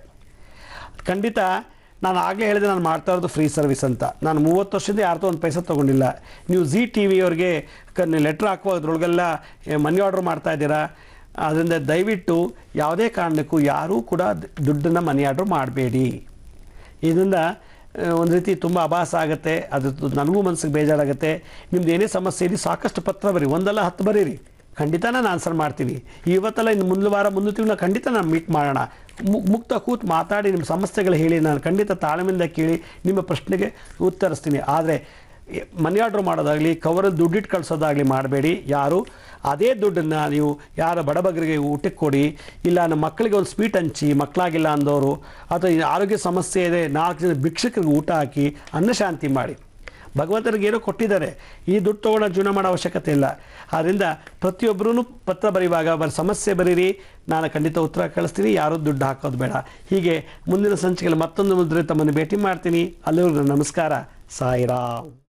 ಖಂಡಿತ ನಾನು ಆಗಲೇ ಹೇಳಿದೆ ನಾನು ಮಾಡ್ತಾ ಇರೋದು ಫ್ರೀ ಸರ್ವಿಸ್ ಅಂತ ನಾನು ಮೂವತ್ತು ವರ್ಷದಿಂದ ಯಾರ್ದೋ ಒಂದು ಪೈಸೆ ತೊಗೊಂಡಿಲ್ಲ ನೀವು ಜಿ ಟಿ ವಿಯವ್ರಿಗೆ ಲೆಟ್ರ್ ಹಾಕುವಾಗ ಅದ್ರೊಳಗೆಲ್ಲ ಮನಿ ಆರ್ಡ್ರ್ ಮಾಡ್ತಾ ಇದ್ದೀರಾ ಅದರಿಂದ ದಯವಿಟ್ಟು ಯಾವುದೇ ಕಾರಣಕ್ಕೂ ಯಾರೂ ಕೂಡ ದುಡ್ಡನ್ನು ಮನಿ ಆರ್ಡ್ರ್ ಮಾಡಬೇಡಿ ಇದರಿಂದ ಆ, ಒಂದು ರೀತಿ ತುಂಬ ಅಭಾಸ ಆಗುತ್ತೆ ಅದು ನನಗೂ ಮನಸ್ಸಿಗೆ ಬೇಜಾರಾಗುತ್ತೆ ನಿಮ್ದು ಏನೇ ಸಮಸ್ಯೆ ಇದೆ ಸಾಕಷ್ಟು ಪತ್ರ ಬರೀ ಒಂದಲ್ಲ ಹತ್ತು ಬರೀರಿ ಖಂಡಿತ ನಾನು ಆನ್ಸರ್ ಮಾಡ್ತೀನಿ ಇವತ್ತಲ್ಲ ಇನ್ನು ಮುಂದಿನ ವಾರ ಮುಂದಿನ ತಿಂಗಳು ಖಂಡಿತ ನಾನು ಮೀಟ್ ಮಾಡೋಣ ಮು- ಮುಕ್ತ ಕೂತ್ ಮಾತಾಡಿ ನಿಮ್ಮ ಸಮಸ್ಯೆಗಳು ಹೇಳಿ ನಾನು ಖಂಡಿತ ತಾಳ್ಮೆಯಿಂದ ಕೇಳಿ ನಿಮ್ಮ ಪ್ರಶ್ನೆಗೆ ಉತ್ತರಿಸ್ತೀನಿ ಆದರೆ ಮನಿ ಆರ್ಡ್ರ್ ಮಾಡೋದಾಗಲಿ ಕವರಲ್ಲಿ ದುಡ್ಡಿಟ್ಟು ಕಳಿಸೋದಾಗಲಿ ಮಾಡಬೇಡಿ ಯಾರು ಅದೇ ದುಡ್ಡನ್ನು ನೀವು ಯಾರ ಬಡಬಗರಿಗೆ ಊಟಕ್ಕೆ ಕೊಡಿ ಇಲ್ಲ ನಮ್ಮ ಮಕ್ಕಳಿಗೆ ಒಂದು ಸ್ವೀಟ್ ಹಂಚಿ ಮಕ್ಕಳಾಗಿಲ್ಲ ಅಂದವರು ಅಥವಾ ಈ ಆರೋಗ್ಯ ಸಮಸ್ಯೆ ಇದೆ ನಾಲ್ಕು ಜನ ಭಿಕ್ಷಕರಿಗೆ ಊಟ ಹಾಕಿ ಅನ್ನಶಾಂತಿ ಮಾಡಿ ಭಗವಂತನಿಗೆ ಏನೋ ಕೊಟ್ಟಿದ್ದಾರೆ ಈ ದುಡ್ಡು ತೊಗೊಂಡು ಜೀವನ ಮಾಡೋ ಅವಶ್ಯಕತೆ ಇಲ್ಲ ಆದ್ದರಿಂದ ಪ್ರತಿಯೊಬ್ಬರೂ ಪತ್ರ ಬರೆಯುವಾಗ ಬರ ಸಮಸ್ಯೆ ಬರೀರಿ ನಾನು ಖಂಡಿತ ಉತ್ತರ ಕಳಿಸ್ತೀನಿ ಯಾರೂ ದುಡ್ಡು ಹಾಕೋದು ಬೇಡ ಹೀಗೆ ಮುಂದಿನ ಸಂಚಿಕೆಯಲ್ಲಿ ಮತ್ತೊಂದು ಮುದ್ರೆ ತಮ್ಮನ್ನು ಭೇಟಿ ಮಾಡ್ತೀನಿ ಅಲ್ಲಿವರೆಗೂ ನಮಸ್ಕಾರ ಸಾಯಿರಾಮ್